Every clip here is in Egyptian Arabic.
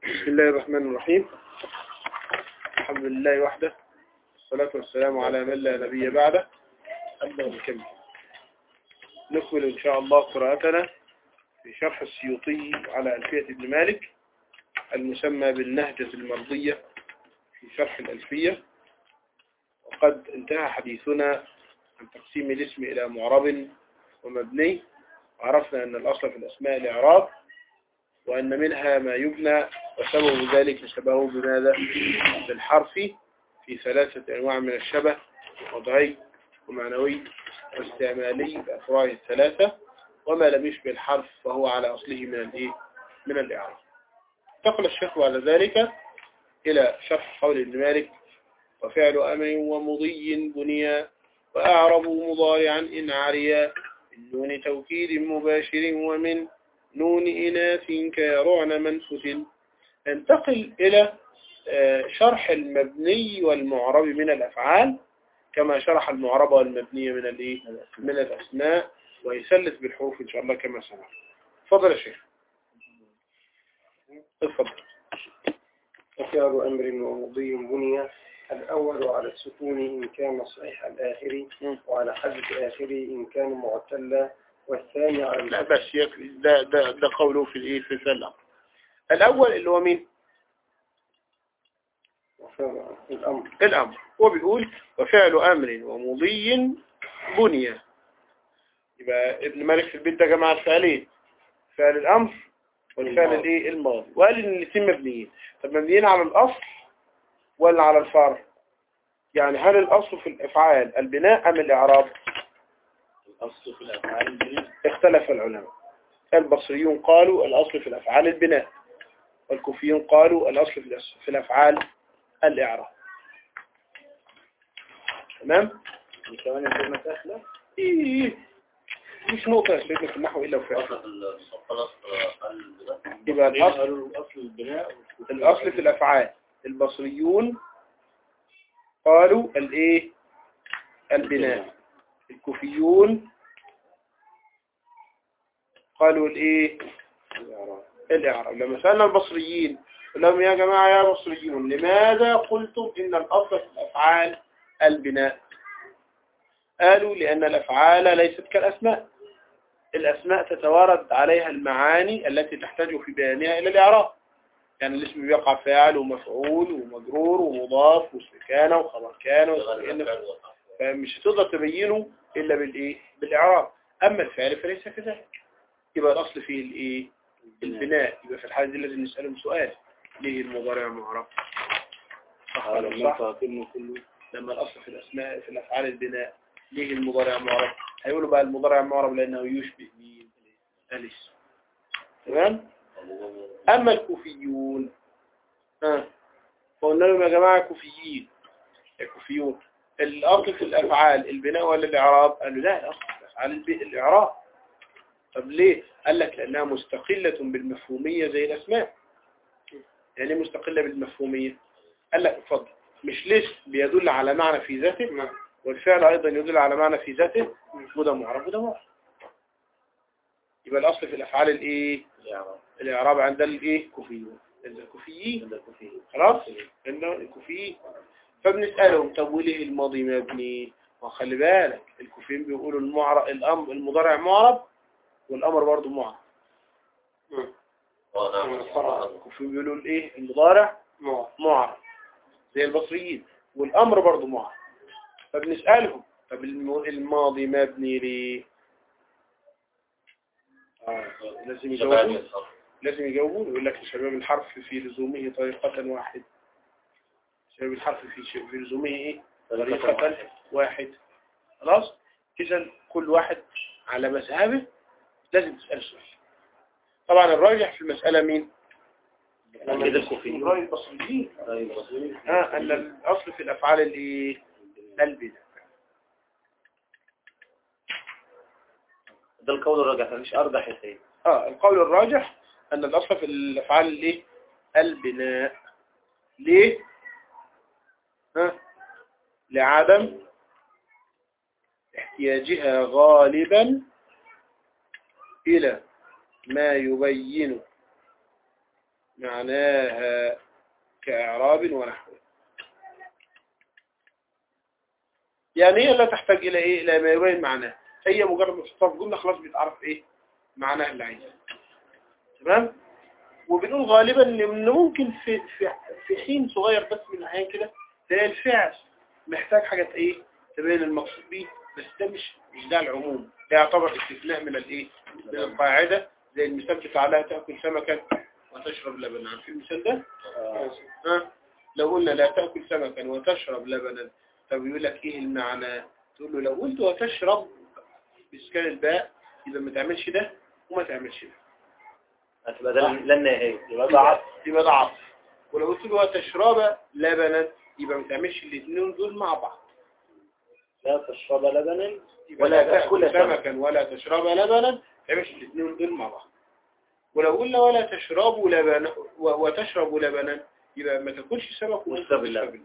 بسم الله الرحمن الرحيم الحمد لله وحده والصلاة والسلام على من لا نبي بعده أبدأ نكمل نكمل إن شاء الله قراءتنا في شرح السيوطي على ألفية ابن مالك المسمى بالنهجة المرضية في شرح الألفية وقد انتهى حديثنا عن تقسيم الاسم إلى معرب ومبني وعرفنا أن الأصل في الأسماء الإعراب وأن منها ما يبنى وسبب ذلك شبهه بماذا؟ بالحرف في ثلاثة أنواع من الشبه وضعي ومعنوي واستعمالي بأفراه الثلاثة وما لم يشبه الحرف فهو على أصله من الإيه؟ من الإعراب انتقل الشيخ بعد ذلك إلى شرح قول ابن مالك وفعل أمر ومضي بنيا وأعرب مضارعا إن عريا من دون توكيد مباشر ومن نون إناث كيرعن منفث انتقل إلى شرح المبني والمعرب من الأفعال كما شرح المعرب والمبني من الإيه؟ من الأسماء ويسلس بالحروف إن شاء الله كما سمع تفضل يا شيخ تفضل وفعل أمر ومضي بني الأول على السكون إن كان صحيح الآخر وعلى حذف آخره إن كان معتلا والثاني على لا بس يكفي ده, ده, ده قوله في الإيه في السلام الأول اللي هو مين وفعل الأمر الأمر هو بيقول وفعل أمر ومضي بني يبقى ابن مالك في البيت ده جمع الفعلين فعل الأمر والفعل الايه الماضي وقال ان الاثنين مبنيين طب مبنيين على الأصل ولا على الفرع يعني هل الأصل في الأفعال البناء أم الإعراب الأصل في الأفعال البناء اختلف العلماء البصريون قالوا الأصل في الأفعال البناء والكوفيون قالوا الأصل في الأس- في الأفعال الإعراب تمام كمان الكلمة سهلة إيه مش نقطة يا سيدنا في النحو إلا وفعل أصل خلاص البناء يبقى الأصل قالوا الأصل البناء الأصل في الأفعال البصريون قالوا الإيه البناء الكوفيون قالوا الإيه الإعراب لما سألنا البصريين قلنا لهم يا جماعة يا بصريون لماذا قلتم إن الأصل في الأفعال البناء قالوا لأن الأفعال ليست كالأسماء الأسماء تتوارد عليها المعاني التي تحتاج في بيانها إلى الإعراب يعني الاسم بيقع فاعل ومفعول ومجرور ومضاف واسم كان وخبر كان واسم إن فمش هتقدر تبينه إلا بالإيه بالإعراب أما الفعل فليس كذلك يبقى الأصل فيه الإيه البناء يبقى في الحالة دي لازم نسألهم سؤال ليه المضارع معرب صح ولا مش صح كله لما الأصل في الأسماء في الأفعال البناء ليه المضارع معرب هيقولوا بقى المضارع معرب لأنه يشبه مين الاسم تمام أما الكوفيون ها فقلنا لهم يا جماعة كوفيين يا كوفيون الأصل في الأفعال البناء ولا الإعراب قالوا لا الأصل في الأفعال الب- الإعراب طب ليه قال لك لأنها مستقلة بالمفهومية زي الأسماء يعني إيه مستقلة بالمفهومية قال لك اتفضل مش ليش بيدل على معنى في ذاته والفعل أيضا يدل على معنى في ذاته وده معرب وده معرب يبقى الأصل في الأفعال الإيه الإعراب الإعراب عند الإيه كوفيون عند الكوفيين عند الكوفيين خلاص إنه الكوفيين فبنسألهم طب وليه الماضي مبني وخلي بالك الكوفيين بيقولوا المعرب الأمر المضارع معرب والأمر برضه معرب الكوفيين بيقولوا الإيه المضارع معرب زي البصريين والأمر برضه معرب فبنسألهم طب الم- الماضي مبني ليه آه لازم يجاوبوا لازم يجاوبون يقول لك لشباب الحرف في لزومه طريقة واحد شباب الحرف في ش- في لزومه ايه طريقة واحد خلاص اذا كل واحد على مذهبه لازم تسأل سؤال طبعا الراجح في المسألة مين كده الكوفيين الرأي البصريين طيب بصير. ها ان الاصل في الافعال الايه البناء ده القول الراجح مفيش أرجح يا سيدي اه القول الراجح ان الاصل في الافعال الايه البناء ليه ها لعدم احتياجها غالبا الى ما يبين معناها كإعراب ونحوه يعني هي لا تحتاج إلى إيه إلى ما يبين معناه هي مجرد ما تحطها في جملة خلاص بتعرف إيه معناها اللي عايزها تمام وبنقول غالبا ان ممكن في في في حين صغير بس من الاحيان كده تلاقي الفعل محتاج حاجه ايه تبين المقصود بيه بس ده مش مش ده العموم ده يعتبر استثناء من الايه من القاعده زي المثال بتاع لا تاكل سمكا وتشرب لبنا عارفين المثال ده ها لو قلنا لا تاكل سمكا وتشرب لبنا طب يقول لك ايه المعنى تقول له لو قلت وتشرب باسكان الباء يبقى ما تعملش ده وما تعملش ده هتبقى ده لا النهاية يبقى ده عطف يبقى ده عطف ولو قلت له وتشرب لبنا يبقى ما تعملش الاثنين دول مع بعض لا تشرب لبنا يبقى ولا لا تأكل تأكل سمكا ولا تشرب لبنا ما تعملش الاثنين دول مع بعض ولو قلنا ولا تشربوا لبنا و- وتشربوا لبنا يبقى ما تاكلش سمك وانت وتشرب تشرب اللبن. اللبن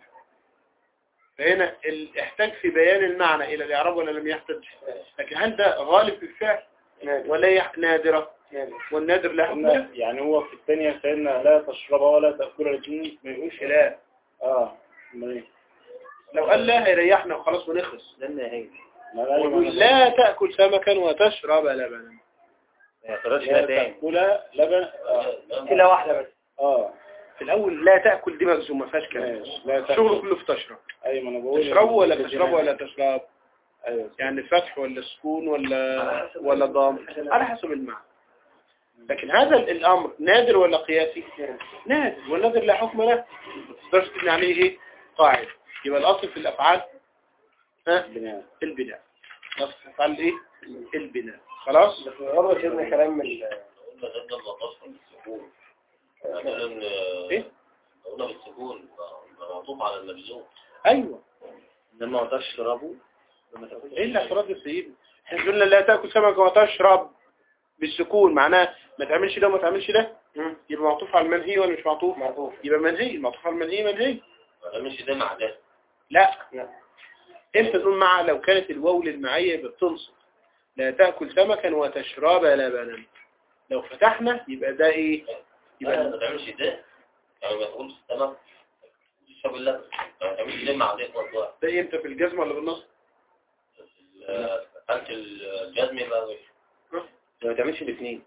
فهنا ال- احتاج في بيان المعنى الى الاعراب ولا لم يحتاج لكن هل ده غالب في الفعل نادر ولا هي نادرة نادر والنادر لا حكم له يعني هو في الثانية سيدنا لا تشرب ولا تأكل الاثنين ما يقولش لا اه أمال إيه؟ لو قال لا هيريحنا وخلاص ونخلص لا النهاية ما لا ويقول لا تأكل سمكا وتشرب لبنا ما يعترضش لا لا تاني تأكل لبن آه. إلا واحدة بس اه في الأول لا تأكل دي مجزوم ما فيهاش كلام ماشي لا الشغل تأكل كله في تشرب ايوه ما انا بقول تشربوا ولا إن- تشربوا ولا تشرب ايوه يعني فتح ولا سكون ولا ولا ضم على حسب المعنى لكن هذا الأمر نادر ولا قياسي نادر والنادر لا حكم له ما تقدرش تبني عليه ايه قاعدة يبقى الأصل في الأفعال ها بناء البناء الأصل في الأفعال ايه البناء خلاص بس غرض سيدنا كلام ال- قلنا غدا المتصل بالسكون قلنا ان ايه قلنا بالسكون معطوف على المجزوم ايوه لما تشربوا لما تأكل ايه الاعتراض يا سيدي احنا قلنا لا تاكل سمك وتشرب بالسكون معناه ما تعملش ده وما تعملش ده يبقى معطوف على المنهي ولا مش معطوف معطوف يبقى منهي معطوف على المنهي منهي ما تعملش ده مع ده لا لا انت تقول مع لو كانت الواو للمعية يبقى بتنصب لا تاكل سمكا وتشرب لبنا لو فتحنا يبقى ده ايه يبقى يبقى ما تعملش ده يعني ما تقولش السمك تشرب اللبن ما تعملش ده مع ده والله ده امتى في الجزمة ولا بالنص حالة الجزم يبقى ما تعملش الاثنين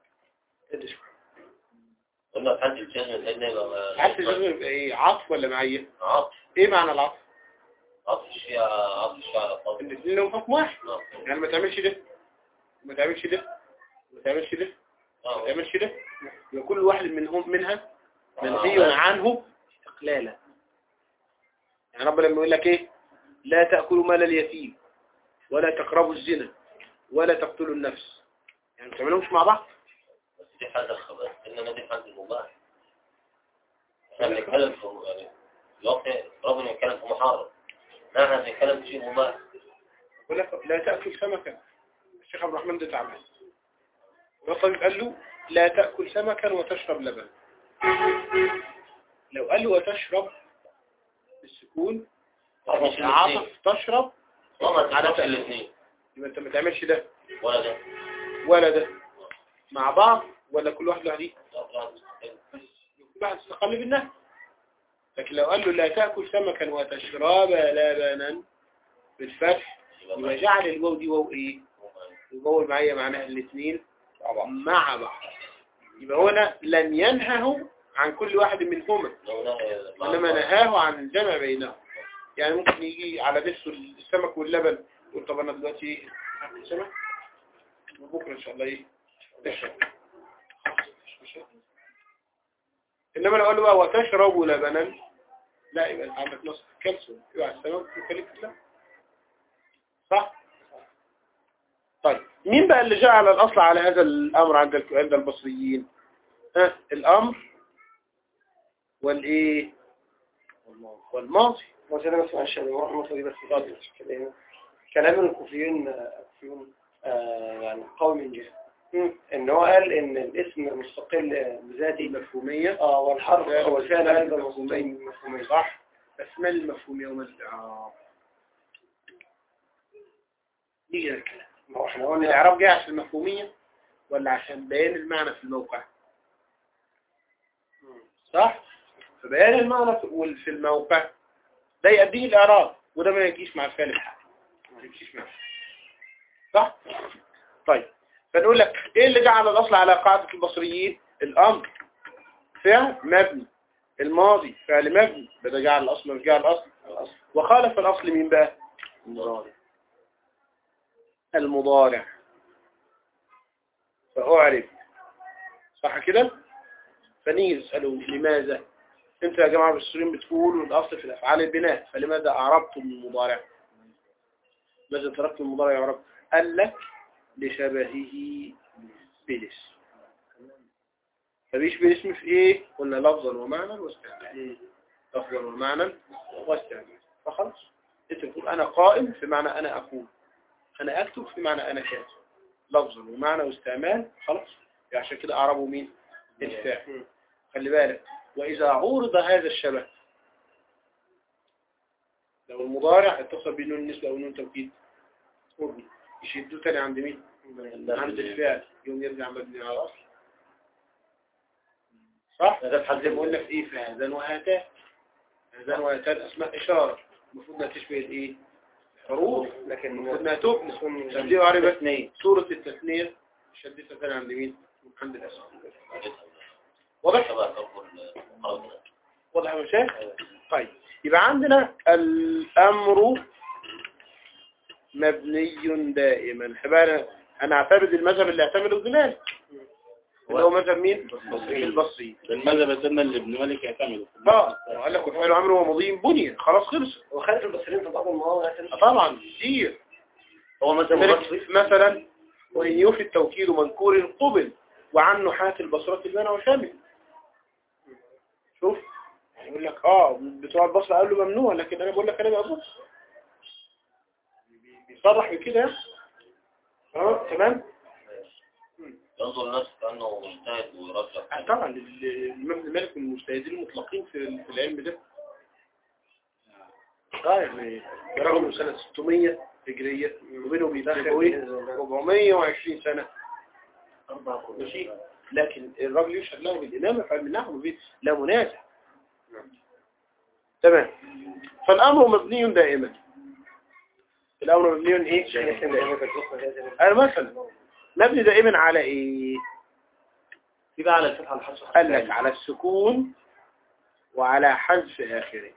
قلنا في حالة الجزم سيدنا يبقى عارف الجزمة يبقى ايه عطف ولا معية عطف ايه معنى العطف عطف الشيء عطف الشيء على الطبع الاثنين لهم حكم واحد يعني ما تعملش ده ما تعملش ده ما تعملش ده ما تعملش ده يبقى كل واحد منهم منها منهي عنه استقلالا يعني رب لما يقول لك ايه لا تأكلوا مال اليتيم ولا تقربوا الزنا ولا تقتلوا النفس يعني ما تعملهمش مع بعض بس دي حالة الخبر إنما دي حالة المباح احنا بنتكلم في يعني الوقت ربنا يتكلم في محارم لا احنا بنتكلم في شيء مباح يقول لك لا تأكل سمكا الشيخ عبد الرحمن ده تعبان الطبيب قال له لا تأكل سمكا وتشرب لبن لو قال له وتشرب بالسكون مش الاثنين عطف تشرب وما على تشربش تأكل. الاثنين يبقى انت ما تعملش ده ولا ده ولا ده مع بعض ولا كل واحد لوحده كل واحد استقل بالنهي لكن لو قال له لا تأكل سمكا وتشرب لبنا بالفتح يبقى جعل الواو دي واو ايه الواو المعية معناها الاثنين مع بعض يبقى هنا لم ينهه عن كل واحد منهما لو نهي مع انما بعض. نهاه عن الجمع بينهم يعني ممكن يجي على نفس السمك واللبن يقول طب انا دلوقتي هاكل سمك وبكره ان شاء الله ايه تشرب انما لو قال له بقى وتشرب لبنا لا يبقى انت عندك نص كالسيوم يبقى السمك يخليك لا صح طيب مين بقى اللي جعل الاصل على هذا الامر عند ال- عند البصريين ها الامر والايه والماضي وسلام اسمع الشيخ ورحمة الله بس غادر كلام كلام الكوفيين الكوفيون آه، يعني قوي من جهة ان هو قال ان الاسم مستقل بذاته المفهومية اه والحرف لا، هو الفعل لا، ايضا مفهومية. مستقل مفهومية صح اسماء المفهومية وما الاعراب نيجي للكلام ما هو احنا قلنا الاعراب جاي عشان المفهومية ولا عشان بيان المعنى في الموقع صح فبيان المعنى في- وال- في الموقع ده يؤديه الإعراب وده ما يجيش مع الفعل الحال ما يمشيش معه صح طيب فنقول لك ايه اللي جعل الاصل على قاعدة البصريين الامر فعل مبني الماضي فعل مبني بدا جعل الاصل مش جعل الاصل وخالف الاصل مين بقى المضارع المضارع فأعرب صح كده فنيجي نسأله لماذا انت يا جماعة بالسوريين بتقولوا الأصل في الأفعال البناء فلماذا أعربتم المضارع ماذا تركتم المضارع يعرب قال لك لشبهه بالاسم فبيشبه الاسم في ايه قلنا لفظا ومعنى واستعمال لفظا ومعنى واستعمال فخلاص انت بتقول انا قائم في معنى انا اقوم انا اكتب في معنى انا كاتب لفظا ومعنى واستعمال خلاص عشان كده اعربوا مين الفاعل خلي بالك واذا عورض هذا الشبه لو المضارع اتصل بنون النسبة او نون توكيد يشدوه تاني عند مين عند الفعل يوم يرجع مبني على الاصل صح ده في حد زي ما قلنا في ايه في هذان وهاتان هذان وهاتان اسماء اشاره المفروض انها تشبه الايه حروف لكن المفروض انها تبنى تكون تبديل وعربة سورة التثنية شدتها تاني عند مين عند الاسم واضح شبه كفر القول واضح يا مشايخ طيب يبقى عندنا الامر مبني دائما حبانا انا اعتمد المذهب اللي اعتمده ابن مالك اللي هو مذهب مين البصري المذهب سنة اللي ابن مالك يعتمده اه وقال لك وفعل عمره ومضي بني خلاص خلص وخالف البصريين في بعض المواضع آه طبعا كتير هو مثلا ملك مثلا وإن يوفي التوكيل منكور قبل وعن نحاة البصرة المنع وشامل شوف يعني يقول لك اه بتوع البصرة قالوا ممنوع لكن انا بقول لك انا بقول بيصرح بكده اه تمام ينظر لنفسه كأنه مجتهد آه، ويرجع طبعا ال- الامام ابن مالك من المجتهدين المطلقين في ال- في العلم ده اه يعني رغم إنه سنة 600 هجرية وبينه وبين نبوي 420 سنة ماشي لكن الراجل يشهد له بالإمامة فعلم النحو مبين لا منازع تمام فالأمر مبني دائما الأمر مبني إيه؟ أنا مثلا مبني دائما على إيه؟ في بقى على الفتحة الحصر قال لك على السكون وعلى حذف آخره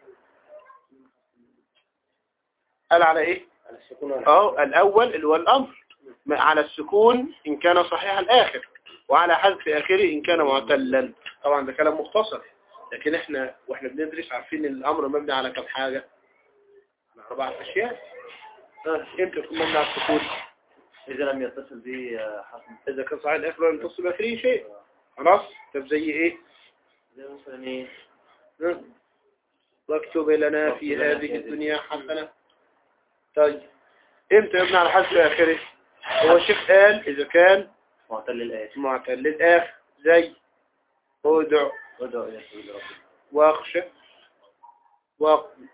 قال على إيه؟ على السكون ولا اه الأول اللي هو الأمر م- على السكون إن كان صحيح الآخر وعلى حذف آخره إن كان معتلا طبعا ده كلام مختصر لكن إحنا وإحنا بندرس عارفين إن الأمر مبني على كم حاجة على أربعة أشياء آه، إمتى يكون مبني على السكون إذا لم يتصل به حسن إذا كان صحيح الآخر لم يتصل بآخره شيء خلاص طب زي إيه زي مثلا إيه ها؟ واكتب لنا في هذه الدنيا حسنة طيب إمتى يبنى على حذف آخره هو الشيخ قال إذا كان معتل الآية معتل الآخر زي ادع ودعوا إلى سبيل ربك واخشى واقم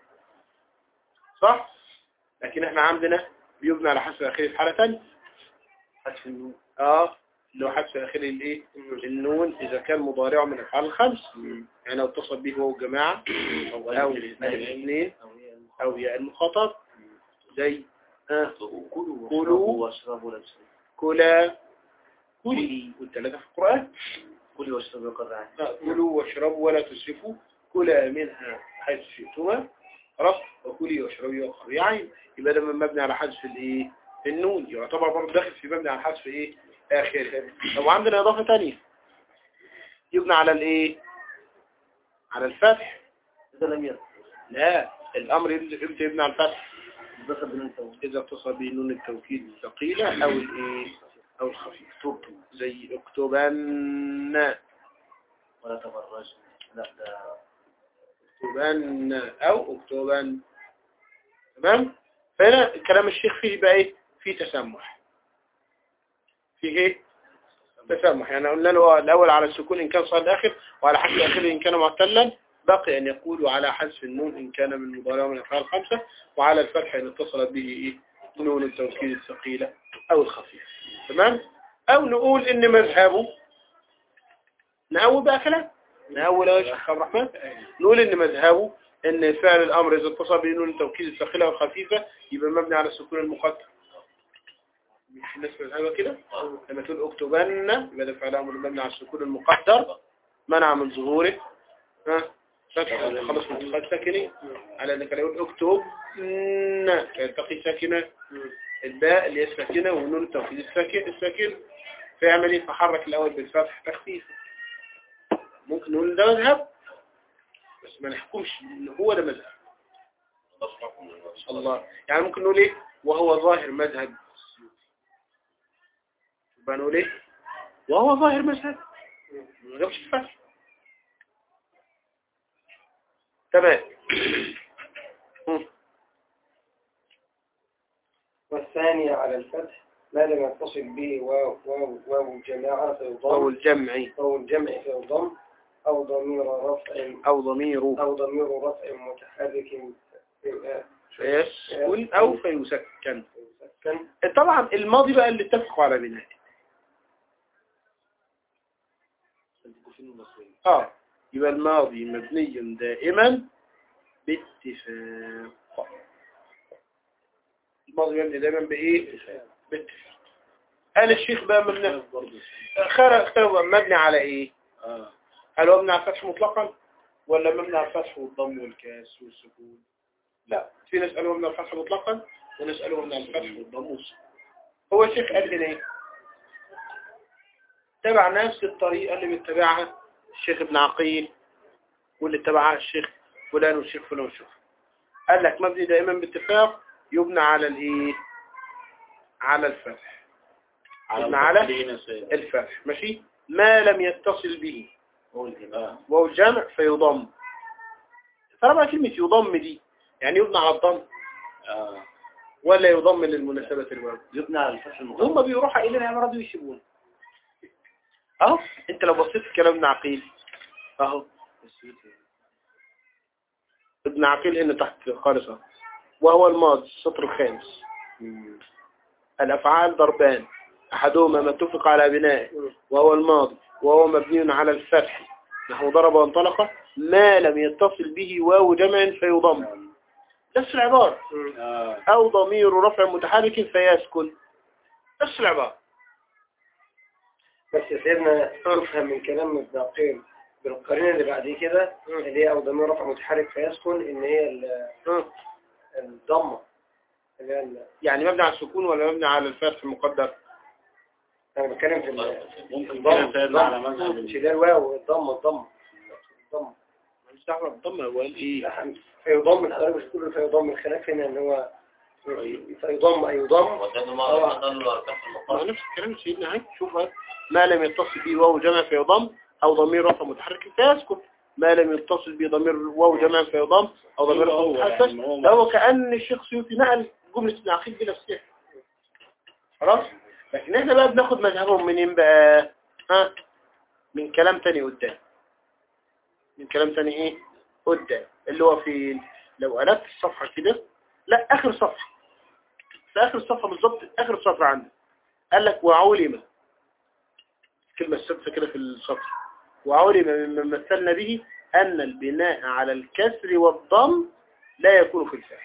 صح لكن احنا عندنا بيبنى على حذف آخره في حالة تانية حذف النون اه اللي هو حذف آخره الايه النون إذا كان مضارعه من الأفعال الخمس يعني لو اتصل به هو الجماعة أو أو الاثنين أو هي أو ياء المخاطب زي آه كلوا كلوا واشربوا لا تسرفوا كلا كلي والثلاثة في القرآن كلوا واشربوا قرعا آه، كلوا واشربوا ولا تسرفوا كلا منها حيث شئتما خلاص وكلي واشربي وقري عين يبقى ده مبني على حذف الايه النون يعتبر برضه داخل في مبني على حذف ايه اخره طب عندنا اضافه ثانيه يبنى على الايه على الفتح إذا لم يتصل لا الامر يبدأ- امتى يبنى على الفتح اتصل بنون توكيد اذا اتصل به نون التوكيد الثقيله او الايه او الخفيف زي اكتبن ولا تبرج لا ده اكتبن او اكتبن تمام فهنا كلام الشيخ فيه بقى ايه فيه تسمح فيه ايه تسمح يعني قلنا له الاول على السكون ان كان صاد اخر وعلى حذف اخره ان كان معتلا بقي ان يقول على حذف النون ان كان من مضارع من الافعال الخمسه وعلى الفتح ان اتصلت به ايه نون التوكيد الثقيله او الخفيفه تمام او نقول ان مذهبه نقول بقى كلام من اول يا شيخ عبد الرحمن نقول ان مذهبه ان فعل الامر اذا اتصل بنون التوكيد الثقيله والخفيفه يبقى مبني على السكون المقدر مش الناس مذهبها كده لما تقول اكتبن يبقى ده فعل امر مبني على السكون المقدر منع من ظهوره ها فتح خلص من الخط ساكنين على انك لو يقول اكتب ن يلتقي ساكنه الباء اللي هي الساكنه ونون التوكيد الساكن الساكن فيعمل ايه فحرك الاول بالفتح تخفيف ممكن نقول ده مذهب بس ما نحكمش ان هو ده مذهب الله يعني ممكن نقول ايه وهو ظاهر مذهب السيوطي يبقى نقول ايه وهو ظاهر مذهب ما جابش الفتح تمام مم. والثاني على الفتح ما لم يتصل به واو واو واو الجماعة أو فيضم الجمع أو الجمع فيضم أو ضمير رفع أو ضمير أو ضمير رفع متحرك فيسكن أو فيسكن كان طبعا الماضي بقى اللي اتفقوا على بنائه اه يبقى الماضي مبني دائما باتفاق الماضي مبني دائما بايه باتفاق قال الشيخ بقى مبني خير اختلف مبني على ايه اه هل هو مبني على الفتح مطلقا ولا مبني على الفتح والضم والكاس والسكون لا في ناس قالوا مبني على الفتح مطلقا وناس قالوا مبني على الفتح والضم والسكون هو الشيخ قال لنا ايه تبع نفس الطريقة اللي بيتبعها الشيخ ابن عقيل واللي اتبعها الشيخ فلان والشيخ فلان والشيخ قال لك مبني دائما باتفاق يبنى على الايه على الفتح يبنى على الفتح ماشي ما لم يتصل به اه وهو الجامع فيضم ترى بقى كلمة يضم دي يعني يبنى على الضم اه ولا يضم للمناسبة الواو يبنى على الفتح المقدر هم بيروحوا قايلين العبارة دي ويسيبونا اهو انت لو بصيت في كلام ابن عقيل اهو ابن عقيل هنا تحت خالص اهو وهو الماضي السطر الخامس الافعال ضربان احدهما ما اتفق على بنائه وهو الماضي وهو مبني على الفتح نحو ضرب وانطلق ما لم يتصل به واو جمع فيضم نفس العبارة اه أو ضمير رفع متحرك فيسكن نفس العبارة بس سيدنا نفهم من كلام ابن عقيل بالقرينة اللي بعد كده اللي هي أو ضمير رفع متحرك فيسكن إن هي ال- ها. الضمة اللي هي ال- يعني مبني على السكون ولا مبني على الفتح المقدر أنا بتكلم في ال- ممكن الضم كده سيدنا على الضم. مذهب مش اللي هي الواو الضمة الضمة الضمة مش دعوة بالضم هو قال ايه لا، فيضم الحضارة مش كله فيضم الخلاف هنا إن هو فيضم أي يضم وده ما قالوا أركان في ما المقام نفس الكلام سيدنا هاي شوف هاي ما لم يتصل به واو جمع فيضم أو ضمير رفع متحرك فيسكن ما لم يتصل به ضمير واو جمع فيضم أو ضمير رفع هو متحرك يعني هو ده هو كأن الشيخ سيوطي نقل جملة ابن عقيل دي نفسها خلاص لكن احنا بقى بناخد مذهبهم منين بقى ها من كلام تاني قدام من كلام تاني ايه قدام اللي هو في لو قلبت الصفحة كده لا اخر صفحة في اخر الصفحة بالظبط اخر الصفحة عندك قال لك وعلم كلمة السادسة كده في السطر وعلم مما مثلنا به أن البناء على الكسر والضم لا يكون في الفعل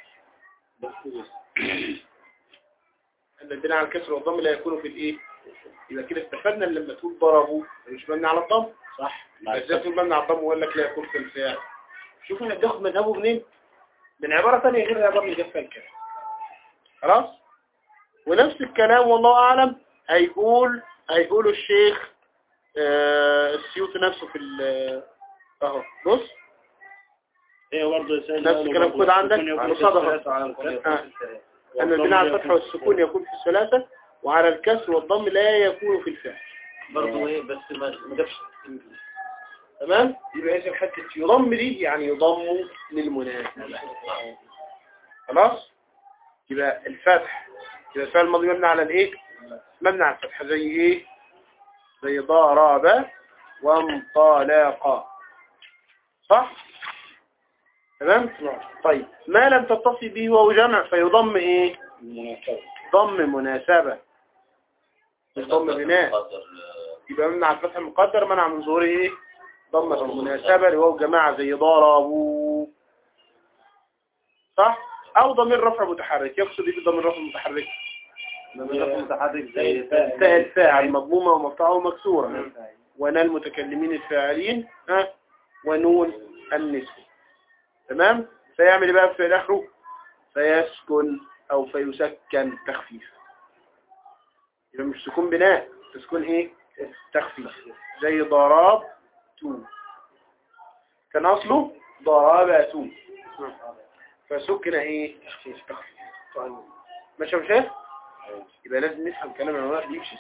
أن البناء على الكسر والضم لا يكون في الإيه يبقى كده استفدنا إن لما تقول ضربوا مش مبني على الضم صح مع ازاي تقول مبني على الضم ويقول لك لا يكون في الفعل شوف احنا بناخد مذهبه منين من عبارة ثانية غير العبارة اللي جت فيها الكلام خلاص ونفس الكلام والله أعلم هيقول هيقوله الشيخ آه، السيوطي نفسه في ال- اهو بص ايه برضه يا سيدنا نفس الكلام خد عندك مصادفة آه. أن البناء على الفتح والسكون يكون في الثلاثة وعلى الكسر والضم لا يكون في الفعل برضه ايه بس ما ما جابش تمام يبقى إذا حتة يضم دي يعني يضم للمناسبة خلاص يبقى الفتح يبقى الفعل الماضي مبني على الايه مبني على الفتح زي ايه زي ضرب وانطلق صح تمام طيب ما لم تتصل به وهو جمع فيضم ايه المناسبة ضم مناسبة مش ضم بناء قدر يبقى مبني على الفتح المقدر منع من ظهوره ايه ضمة المناسبة لواو جماعة زي ضربوا صح او ضمير رفع متحرك يقصد ايه بضمير رفع متحرك ضمير متحرك زي تاء الفاعل مضمومة ومفتوحة ومكسورة ونال المتكلمين الفاعلين ها ونون النسوة تمام فيعمل إيه بقى في الاخره فيسكن او فيسكن تخفيف يبقى مش سكون بناء تسكن ايه تخفيف زي ضراب تو كان اصله ضرابة فسكن ايه تخفيف ماشي يا مشاهد يبقى لازم نفهم كلام العلماء بيمشي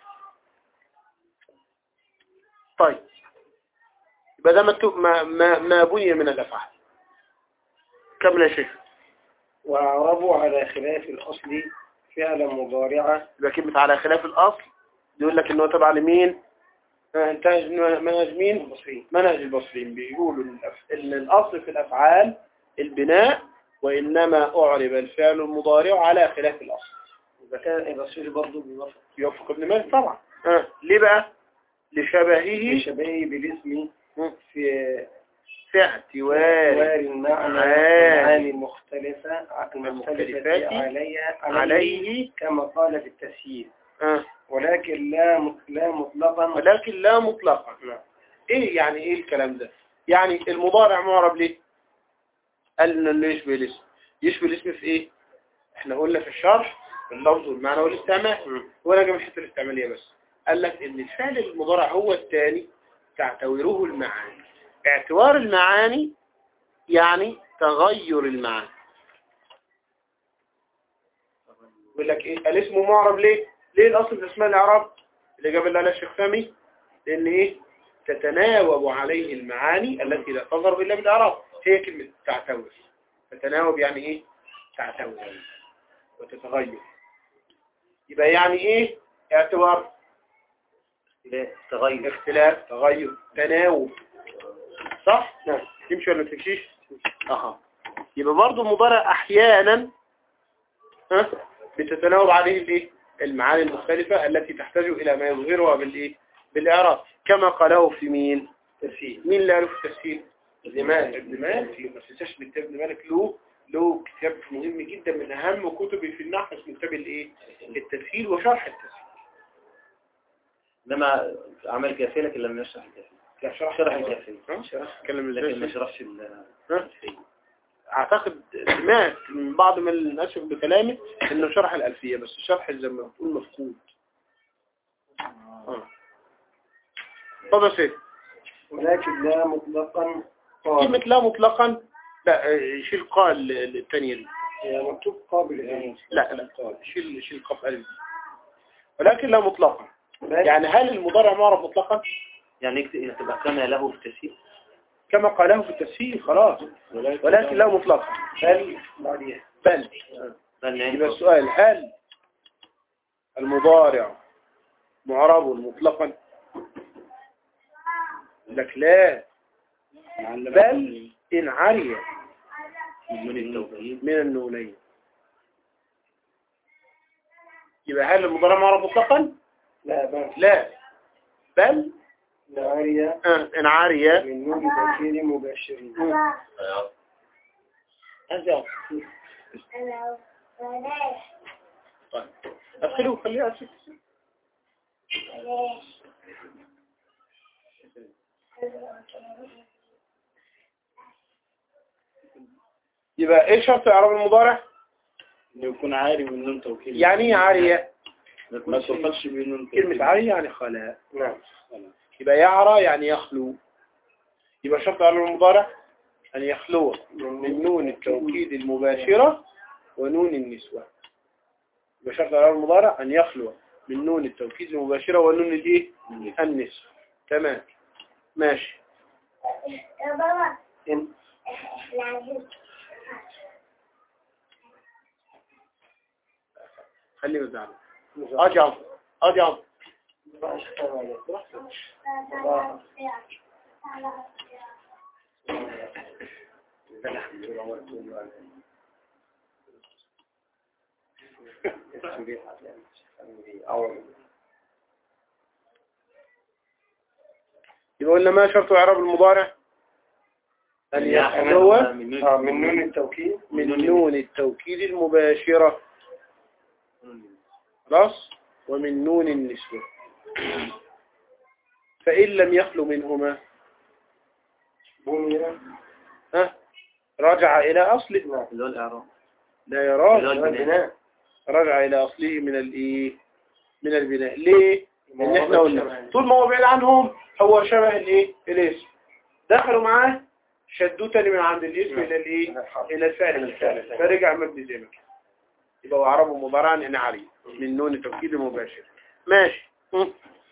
طيب يبقى ده مكتوب ما, ما, ما بني من الافعال كمل يا شيخ وأعربوا على خلاف الأصل فعلا مضارعة يبقى كلمة على خلاف الأصل يقول لك إنه تبع لمين آه، انتهج منهج مين البصري منهج البصريين بيقولوا إن الأف- إن الأصل في الأفعال البناء وإنما أعرب الفعل المضارع على خلاف الأصل إذا كان البصري برضه بيوافق يوفق ابن مالك طبعا آه. ليه بقى لشبهه شبهه بالاسم مم. في في اعتوار اعتبار المعنى آه. المعاني المختلفة المختلفة المختلفات عليه عليه كما قال في التسهيل آه. ولكن لا مط- لا مطلقا ولكن لا مطلقا ايه يعني ايه الكلام ده يعني المضارع معرب ليه قال انه يشبه الاسم يشبه الاسم في ايه احنا قلنا في الشرح اللفظ والمعنى والاستعمال ولا جاب الحته الاستعماليه بس قال لك ان الفعل المضارع هو الثاني تعتبره المعاني اعتبار المعاني يعني تغير المعاني يقول لك ايه الاسم معرب ليه ليه الاصل في اسماء الاعراب اللي جاب اللي على الشيخ فهمي لان ايه تتناوب عليه المعاني التي لا تظهر الا بالاعراب هي كلمه تعتوب تتناوب يعني ايه تعتوب وتتغير يبقى يعني ايه اعتبار تغير اختلاف تغير تناوب صح نعم تمشي ولا ما تمشيش اها يبقى برضه المضارع احيانا ها بتتناوب عليه الايه المعاني المختلفة التي تحتاج الى ما يظهرها بالايه بالاعراب كما قاله في مين تفسير مين اللي قاله في التفسير ابن مالك ابن مالك ما تنساش ان كتاب ابن مالك له له كتاب مهم جدا من اهم كتبه في النحو اسمه كتاب الايه التفسير وشرح التفسير انما عمل كافيه لكن لم يشرح الكافيه لا شرح شرح الكافيه ها؟ اتكلم لكن ما ازاي شرحش ال- ها؟ اعتقد سمعت من بعض من الناس بكلامه انه شرح الالفيه بس الشرح زي ما بتقول مفقود اه طب يا سيدي ولكن لا مطلقا كلمة قابل لا مطلقا لا آه، شيل قال الثانية دي يعني مكتوب قابل يعني لا لا شيل شيل قاف ألف دي ولكن لا مطلقا يعني يعني هل المضارع معرف مطلقا يعني يكتب- تبقى كما له في التسهيل كما قاله في التفسير خلاص ولكن لا مطلقا بل بعديها بل بل يبقى السؤال هل المضارع معرب مطلقا لك لا بل إن عري من التوكيد من النونين يبقى هل المضارع معرب مطلقا لا بل لا بل عارية آه، إن عري من نور تأكيد مباشرين آه. أزال طيب أدخله خليه أدخل يبقى ايه شرط اعراب المضارع انه يكون عاري من نون توكيد يعني ايه عارية ما توصلش بنون توكيد كلمة عارية يعني خلاء نعم يبقى يعرى يعني يخلو يبقى شرط اعراب المضارع ان يخلو من نون التوكيد المباشرة ونون النسوة يبقى شرط اعراب المضارع ان يخلو من نون التوكيد المباشرة ونون الايه النسوة تمام ماشي إن خليه يزعل اجي عم اجي عم يبقى قلنا ما شرط إعراب المضارع أن يحذو من نون آه من نون التوكيد من نون التوكيد المباشرة خلاص ومن نون النسوة فإن لم يخلو منهما بني ها رجع إلى أصله اللي هو الإعراب لا يراه اللي هو البناء. البناء رجع إلى أصله من الإيه من البناء ليه؟ لأن احنا قلنا طول ما هو بعيد عنهم هو شبه الإيه الاسم دخلوا معاه شدوه تاني من عند الاسم إلى الإيه إلى الفعل الفعل فرجع مبني زي ما كان يبقى هو عربه مضارعا هنا عليه من نون توكيد مباشر ماشي م.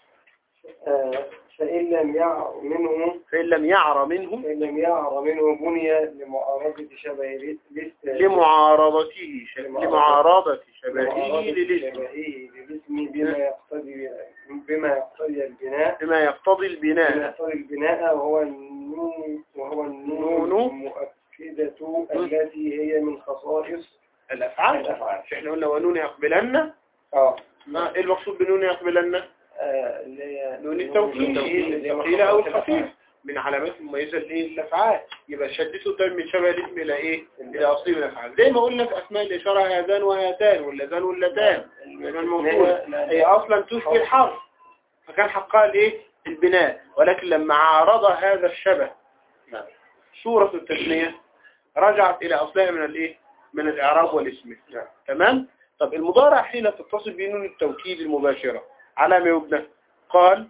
آه فإن لم يعر منه فإن لم يعر منهم فإن لم يعر منه بني لمعارضة شبه لست لمعارضته ش- لمعارضة شبهه لمعارضة للاسم شبهه للاسم بما يقتضي بما يقتضي البناء بما يقتضي بما البناء يقتضي البناء وهو النون وهو النون نون. المؤكدة التي هي من خصائص الأفعال الأفعال. احنا قلنا ونون يقبلن اه ما ايه المقصود بنون يقبلن آه، اللي هي نون التوكيد الثقيلة أو الخفيف من علامات مميزة لإيه الأفعال يبقى شدته ده من شبه الاسم إلى إيه إلى أصيل الأفعال زي ما قلنا في أسماء الإشارة هذان وهاتان واللذان واللتان من الموصول هي أصلا تشبه الحرف فكان حقها الإيه البناء ولكن لما عارض هذا الشبه نعم. صورة التثنية رجعت إلى أصلها من الإيه من الإعراب والاسم تمام طب المضارع حين تتصل بنون التوكيد المباشرة على ما يبنى قال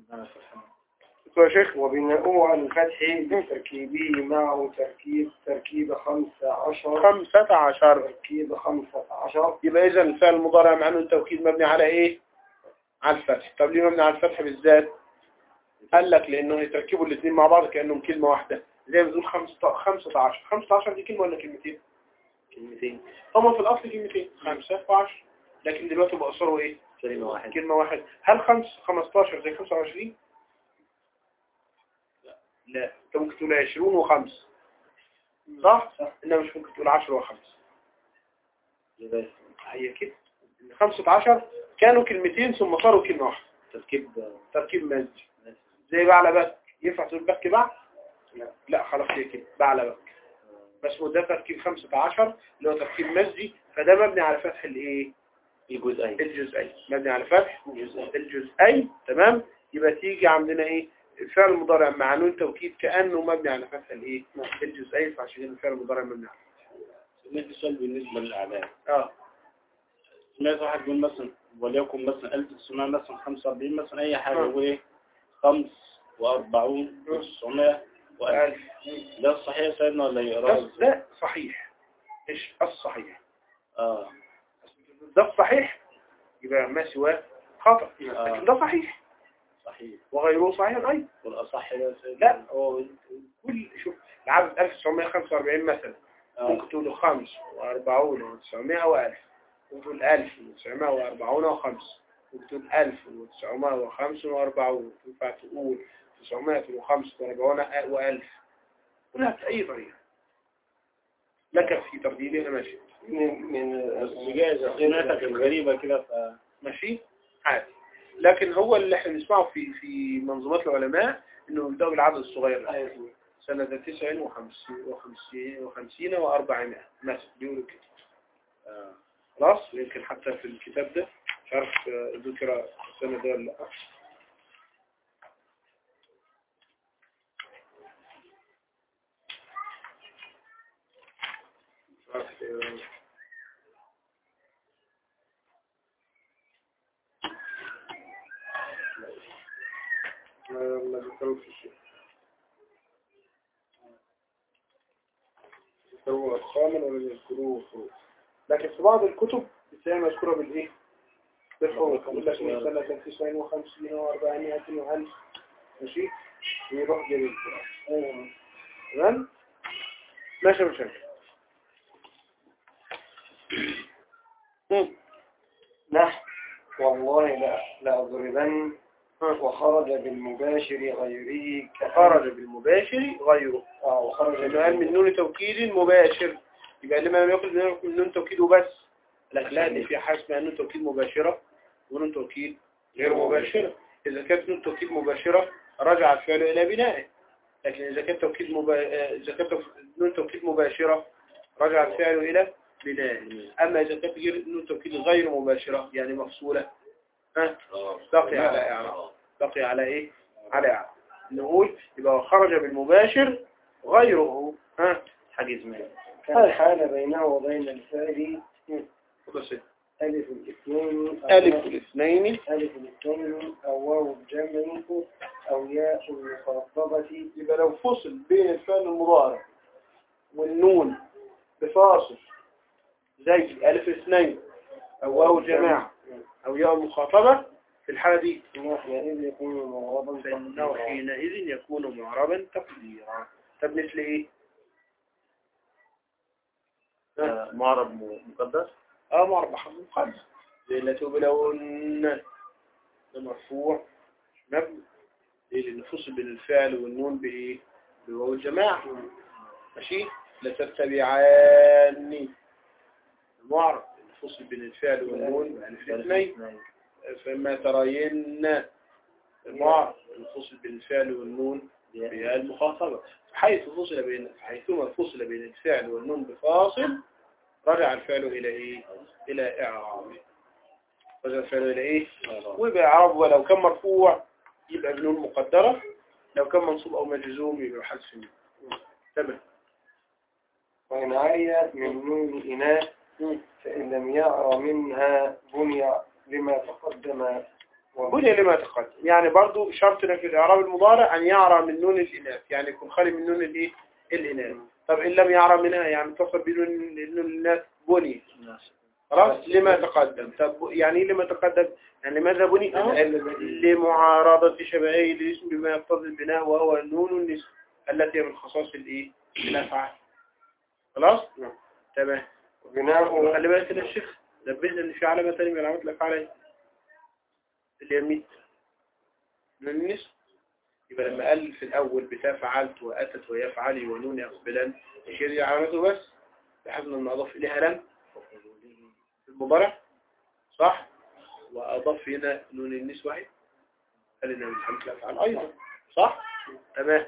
يا شيخ وبناؤه على الفتح بتركيبه معه تركيب تركيب خمسة عشر خمسة عشر تركيب خمسة عشر يبقى إذا الفعل المضارع مع نون التوكيد مبني على إيه على الفتح طب ليه مبني على الفتح بالذات قال لك لأنه يتركبوا الاثنين مع بعض كأنهم كلمة واحدة زي ما بتقول خمسة خمسة عشر خمسة عشر دي كلمة ولا كلمتين كلمتين هما في الأصل كلمتين خمسة وعشر لكن دلوقتي بقى صاروا إيه كلمة واحدة كلمة واحدة هل خمس 15 زي 25 لا انت ممكن تقول 20 وخمس صح انما مش ممكن تقول 10 وخمس يبقى هي كده 15 كانوا كلمتين ثم صاروا كلمة واحدة تركيب تركيب مزج زي بعلى بك ينفع تقول بك بعل لا لا خلاص هي كده بعلى بك بس ده تركيب 15 اللي هو تركيب مزجي فده مبني على فتح الايه الجزئين الجزئين مبني على فتح الجزئين تمام يبقى تيجي عندنا ايه الفعل المضارع مع نون توكيد كأنه مبني على فتح الايه الجزئين فعشان كده الفعل المضارع مبني على سمعت سؤال بالنسبة للأعداد اه سمعت واحد يقول مثلا وليكن مثلا 1900 مثلا 45 مثلا أي حاجة آه. يقول إيه 45 و900 و1000 ألف. ده الصحيح يا سيدنا ولا ده, يقرأ ده صحيح ايش الصحيح اه ده الصحيح يبقى ما سواه خطأ آه. لكن ده صحيح صحيح وغيره صحيح أيضا والأصح ده يا سيدنا لا هو كل شوف العدد 1945 مثلا آه. ممكن تقول خمس وأربعون وتسعمائة وألف وتقول ألف وتسعمائة وأربعون وخمس وتقول ألف وتسعمائة وخمس وأربعون تنفع تقول تسعمائة وخمس وأربعون وألف كلها بأي طريقة لك في ترديدها ماشي من من بس جايز سمعتك الغريبة كده ف ماشي عادي لكن هو اللي احنا بنسمعه في في منظومات العلماء انه يبدأوا بالعدد الصغير ده. سنة تسع وخمسين وخمسين وخمسين وأربعمائة مثلا بيقولوا كده آه، خلاص يمكن حتى في الكتاب ده مش عارف آه، ذكر السنة ده ولا لا مش عارف آه، ما ما ذكروش الشيء ذكروه أرقاما ولم يذكروه حروف لكن في بعض الكتب بتلاقيها مذكورة بالإيه؟ بالحروف يقول لك من سنة 59 و400 وألف ماشي ويروح جايب القرآن تمام؟ ماشي يا مشاكل مم. نحو والله لا لأضربن ها. وخرج بالمباشر غيره كأن- خرج بالمباشر غيره آه وخرج لأنه قال من نون توكيد مباشر يبقى لما لم يقل من نون توكيد وبس لكن لا دي في حاجة اسمها نون توكيد مباشرة ونون توكيد غير مباشرة إذا كانت نون توكيد مباشرة رجع الفعل إلى بنائه لكن إذا كان توكيد مبا... آه، إذا كان توك- نون توكيد مباشرة رجع الفعل إلى بنائه أما إذا كانت غير- نون توكيد غير مباشرة يعني مفصولة ها بقي على إعراب بقي على إيه على إعراب نقول يبقى خرج بالمباشر غيره ها حاجز مال كان حال بينه وبين الفعل بس ألف الاثنين أو ألف ياء- الاثنين ألف الاثنين أو واو الجمع أو ياء المخاطبة يبقى لو فصل بين الفعل المضارع والنون بفاصل زي ألف اثنين أو واو الجماعة أو ياء المخاطبة في الحالة دي إنه حينئذ يكون معربا فإنه تقديرا. حينئذ يكون معربا تقديرا طب مثل إيه؟ آه، معرب م- مقدس اه معرب حرف مقدس زي لا تبلون ده مرفوع مبني ليه لأن فصل بين الفعل والنون بإيه؟ بواو الجماعة ماشي لا تتبعاني المعرب الفصل بين الفعل والنون بألف الاثنين فما ترين المعرب الفصل بين الفعل والنون بها المخاطبة حيث فصل بين حيثما فصل بين الفعل والنون بفاصل رجع الفعل إلى إيه؟ إلى إعرابه رجع الفعل إلى إيه؟ ويبقى إعرابه ولو كان مرفوع يبقى بنون مقدرة لو كان منصوب أو مجزوم يبقى بحذف النون تمام وإن عيت من نون إناث فإن لم يعر منها بني لما تقدم بني لما تقدم يعني برضو شرطنا في الإعراب المضارع أن يعرى من نون الإناث يعني يكون خالي من نون الإيه؟ الإناث طب إن لم يعرى منها يعني اتصل بنون نون الإناث بني خلاص لما تقدم طب يعني إيه لما تقدم يعني لماذا بني أهو لمعارضة شبهه الاسم بما يقتضي البناء وهو نون النسب التي هي من خصائص الإيه؟ الأفعال خلاص تمام وبناء خلي بالك كده الشيخ نبهنا ان في علامة تانية من علامات الافعال اهي. اللي هي ميت من النسب يبقى لما قال في الاول بتا فعلت واتت ويفعلي ونون يقبلن مش هي دي علامته بس لاحظنا ان اضاف اليها لم في المضارع صح واضاف هنا نون النسوة اهي قال انها من علامات الافعال ايضا صح تمام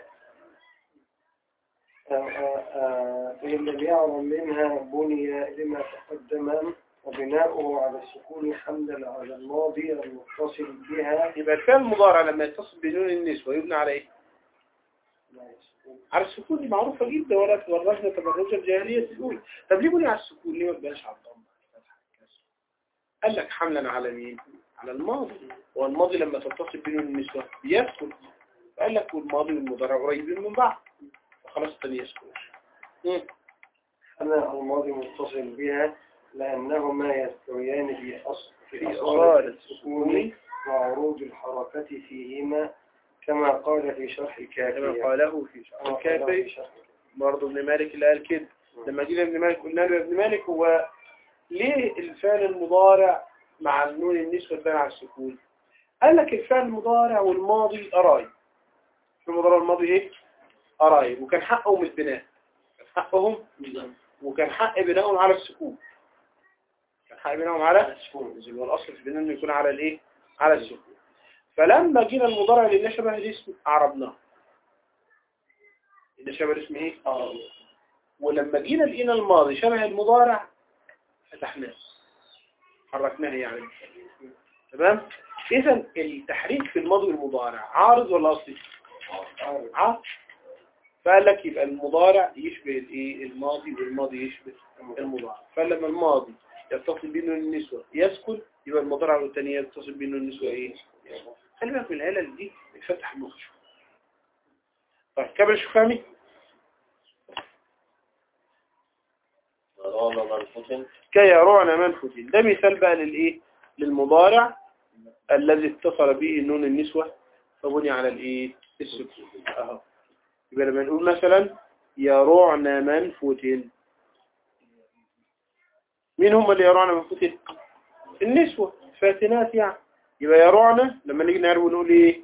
فإن لم يعر منها بني لما تقدم وبناؤه على السكون حملا على الماضي المتصل بها يبقى الفعل المضارع لما يتصل بنون النسوة يبنى على ايه على السكون دي معروفة جدا ولا تبرجنا تبرج الجاهلية الأولى طب ليه بني على السكون ليه ما تبقاش على الضم قال لك حملا على مين على الماضي والماضي لما تتصل بينه النسوة بيسكن قال لك والماضي والمضارع قريبين من بعض فخلاص الثاني يسكن مم. أنا الماضي متصل بها لأنهما يستويان في أصل في في أصالة أصالة السكون وعروض الحركة فيهما كما قال في شرح كما الكافية قاله في شرح كما قال في الكافي شرح برضه ابن مالك اللي قال كده لما جينا ابن مالك قلنا له يا ابن مالك هو ليه الفعل المضارع مع النون النسوة تبان على السكون قال لك الفعل المضارع والماضي قرايب في المضارع والماضي ايه قرايب وكان حقهم البناء كان حقهم وكان حق بنائهم على السكون كان حق بنائهم على السكون زي ما الاصل في البناء انه يكون على الايه على السكون فلما جينا المضارع اللي شبه الاسم عربناه اللي شبه الاسم ايه اه ولما جينا لقينا الماضي شبه المضارع فتحناه حركناه يعني تمام اذا التحريك في الماضي والمضارع عارض ولا اصلي عارض فقال لك يبقى المضارع يشبه الايه الماضي والماضي يشبه المضارع فلما الماضي يتصل بينه النسوة يسكن يبقى المضارع والثاني يتصل بينه النسوة ايه خلي بالك من العلل دي بتفتح المخ شوية. طيب كمل شو فهمي ضرب منفوس كي يرون منفوذين ده مثال بقى للايه للمضارع الذي اتصل به نون النسوة فبني على الايه السكون اهو يبقى لما نقول مثلا يرون منفوذين مين هم اللي يرون منفوذين النسوة فاتنات يعني يبقى يرون لما نيجي نعرف نقول ايه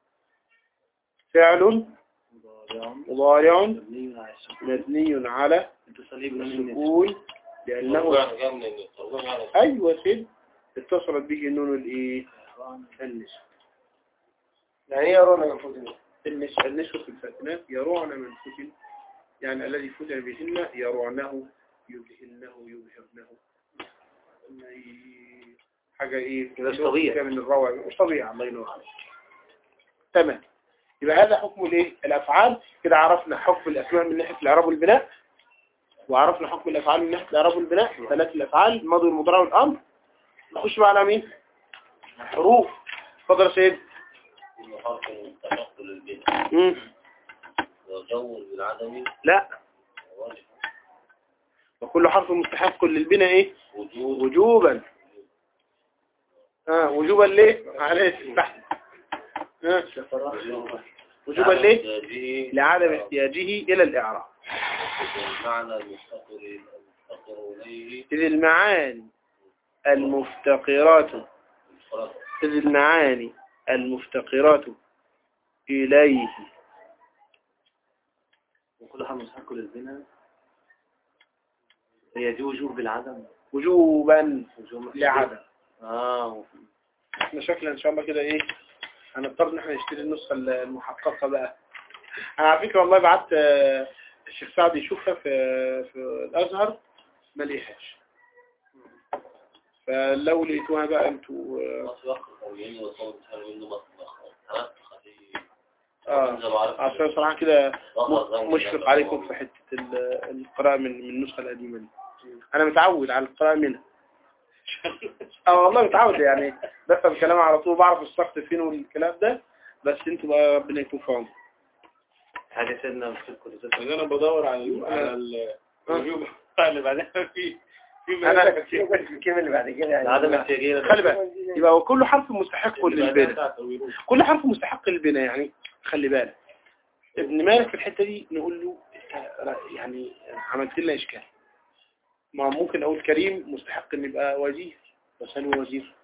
فعل مضارع مبني على السكون لأنه مرفوع يعني جاي من النيل مرفوع يعني أيوة سيد اتصلت به نون الإيه النسب يعني ايه يرون من فتن النس- النسوة الفاتنات يرون من فتن يعني الذي فتن بهن يرونه يبهنه يبهرنه ي- حاجة ايه كده مش طبيعي. كده من الروع مش طبيعي الله ينور عليك تمام يبقى هذا حكم الايه الافعال كده عرفنا حكم الاسماء من ناحيه الاعراب والبناء وعرفنا حكم الافعال من ناحيه الاعراب والبناء ثلاث الافعال الماضي والمضارع والامر نخش بقى على مين حروف اتفضل يا سيد كل حرف مستحق للبناء مم. وجو بالعدم لا وواجب وكل حرف مستحق للبناء ايه وجود وجوبا اه وجوبا ليه معلش تحت آه. وجوبا ليه احتياجه لعدم احتياجه الى الاعراب المعنى المفتقر المفتقر إليه إذ المعاني المفتقرات مفرد إذ المعاني المفتقرات إليه وكل حرف مستحق للبناء هي دي وجوب بالعدم وجوبا وجوب لعدم اه احنا شكلنا ان شاء الله كده ايه هنضطر ان احنا نشتري النسخة المحققة بقى انا على فكرة والله بعت آه، الشيخ سعد يشوفها في في الازهر ما لقيهاش فلو لقيتوها بقى انتوا آه، مصر يخرج منه وصوت سهل منه مصر أنا خليه اه عشان صراحة كده م- مشفق عليكم في حتة ال- القراءة من من النسخة القديمة دي أنا متعود على القراءة منها اه والله متعود يعني بفهم كلام على طول بعرف السقط فين والكلام ده بس انتوا بقى ربنا يكون في عونكم حاجة سيدنا مش كل ذات انا بدور على ال- على الوجوب اللي بعدها في في أنا الكلمة اللي بعد كده يعني عدم احتياجية خلي بالك يبقى وكل حرف مستحق للبناء كل حرف مستحق للبناء يعني خلي بالك ابن مالك في الحتة دي نقول له إنت يعني عملت لنا إشكال ما ممكن أقول كريم مستحق إن يبقى وزير بس هل هو وزير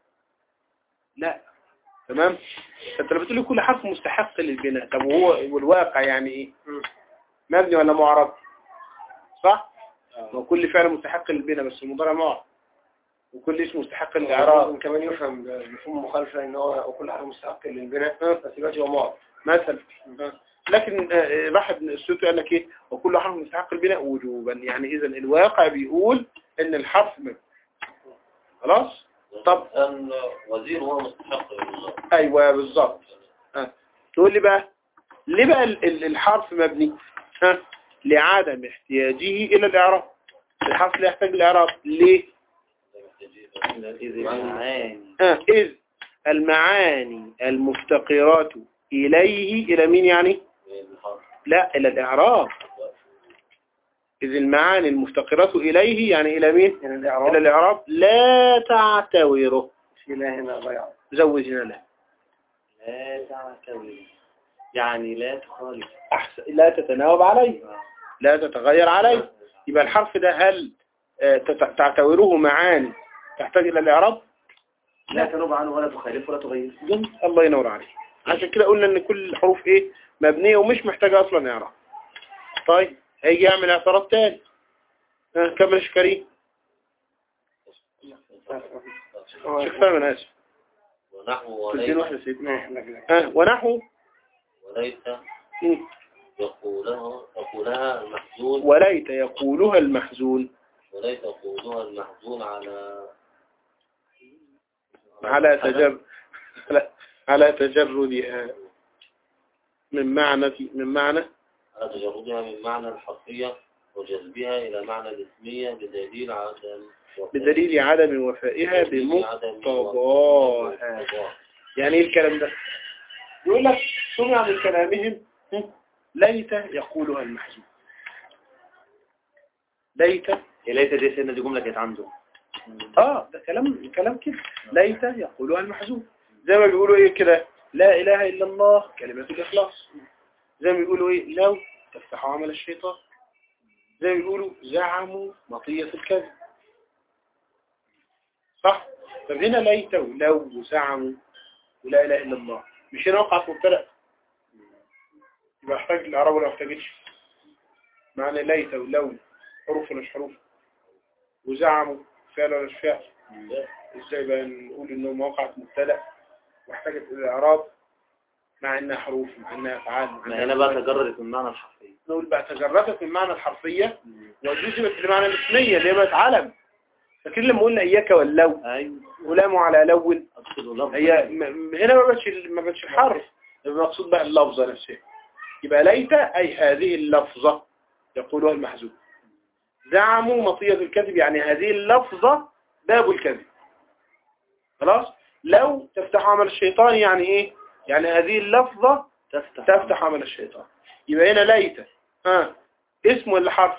لا تمام فأنت لما بتقول لي كل حرف مستحق للبناء طب وهو والواقع يعني إيه مبني ولا معرب صح وكل فعل مستحق للبناء بس المضارع معرب وكل اسم مستحق للإعراب ممكن كمان يفهم بمفهوم مخالفة ان هو وكل حاجة مستحق للبناء بس دلوقتي هو معرض مثلا لكن آه، راح ابن السوتي قال لك ايه وكل حرف مستحق البناء وجوبا يعني اذا الواقع بيقول ان الحرف مبني خلاص طب. أن وزير هو مستحق لله ايوه بالظبط آه. تقول لي بقى ليه بقى ال- ال- الحرف مبني ها لعدم احتياجه الى الاعراب الحرف لا يحتاج الاعراب ليه إذ المعاني آه. اذ المعاني المفتقرات اليه الى مين يعني بالحرف لا إلى الإعراب إذ المعاني المفتقرة إليه يعني إلى مين؟ يعني إلى الإعراب الإعراب لا تعتوره في لا هنا ضيع زوجنا له لا تعتوي يعني لا تخالف أحسن لا تتناوب عليه لا تتغير عليه يبقى الحرف ده هل آه، تت- تعتوره معاني تحتاج إلى الإعراب؟ لا تنوب عنه ولا تخالف ولا تغير جميل. الله ينور عليك عشان كده قلنا إن كل الحروف إيه؟ مبنية ومش محتاجة أصلا إعراب طيب هيجي يعمل اعتراض تاني آه، كمل يا شيخ كريم شيخ فاهم أنا آسف ونحو تدين وليس واحدة سيدنا آه ونحو وليس مم. يقولها يقولها المحزون وليت يقولها المحزون وليس يقولها المحزون على على تجر على- على تجردها من معنى من معنى على تجردها من معنى الحرفية وجذبها إلى معنى الاسمية بدليل عدم بدليل عدم وفائها بمقتضاها يعني ايه الكلام ده يقول لك سمع من كلامهم هم، ليت يقولها المحزون ليت هي ليت دي سيدنا دي جملة كانت عنده اه ده كلام كلام كده ليت يقولها المحزون زي ما بيقولوا ايه كده لا اله الا الله كلمة الاخلاص زي ما بيقولوا ايه لو تفتحوا عمل الشيطان زي ما بيقولوا زعموا مطية الكذب صح طب هنا ليت ولو وزعموا ولا اله الا الله مش هنا وقعت مبتدأ يبقى احتاج الاعراب ولا ما احتاجتش معنى ليت ولو حروف ولا مش حروف وزعموا فعل ولا مش فعل ازاي بقى نقول انه وقعت مبتدأ واحتاجت الى الاعراب مع انها حروف مع انها افعال مع ما إنها هنا بقى تجرد من معنى الحرفية نقول بقى تجردت من معنى الحرفية وجذبت لمعنى الاسمية اللي هي بقت علم لكن لما قلنا اياك واللو ايوه ولام على لون اقصد لفظ هي م- م- هنا ما بقتش ما بقتش الحرف المقصود بقى اللفظة نفسها يبقى ليت أي هذه اللفظة يقولها المحزون زعموا مطية الكذب يعني هذه اللفظة باب الكذب خلاص لو تفتح عمل الشيطان يعني ايه يعني هذه اللفظة تفتح تفتح عمل الشيطان يبقى هنا ليت ها اسم ولا حرف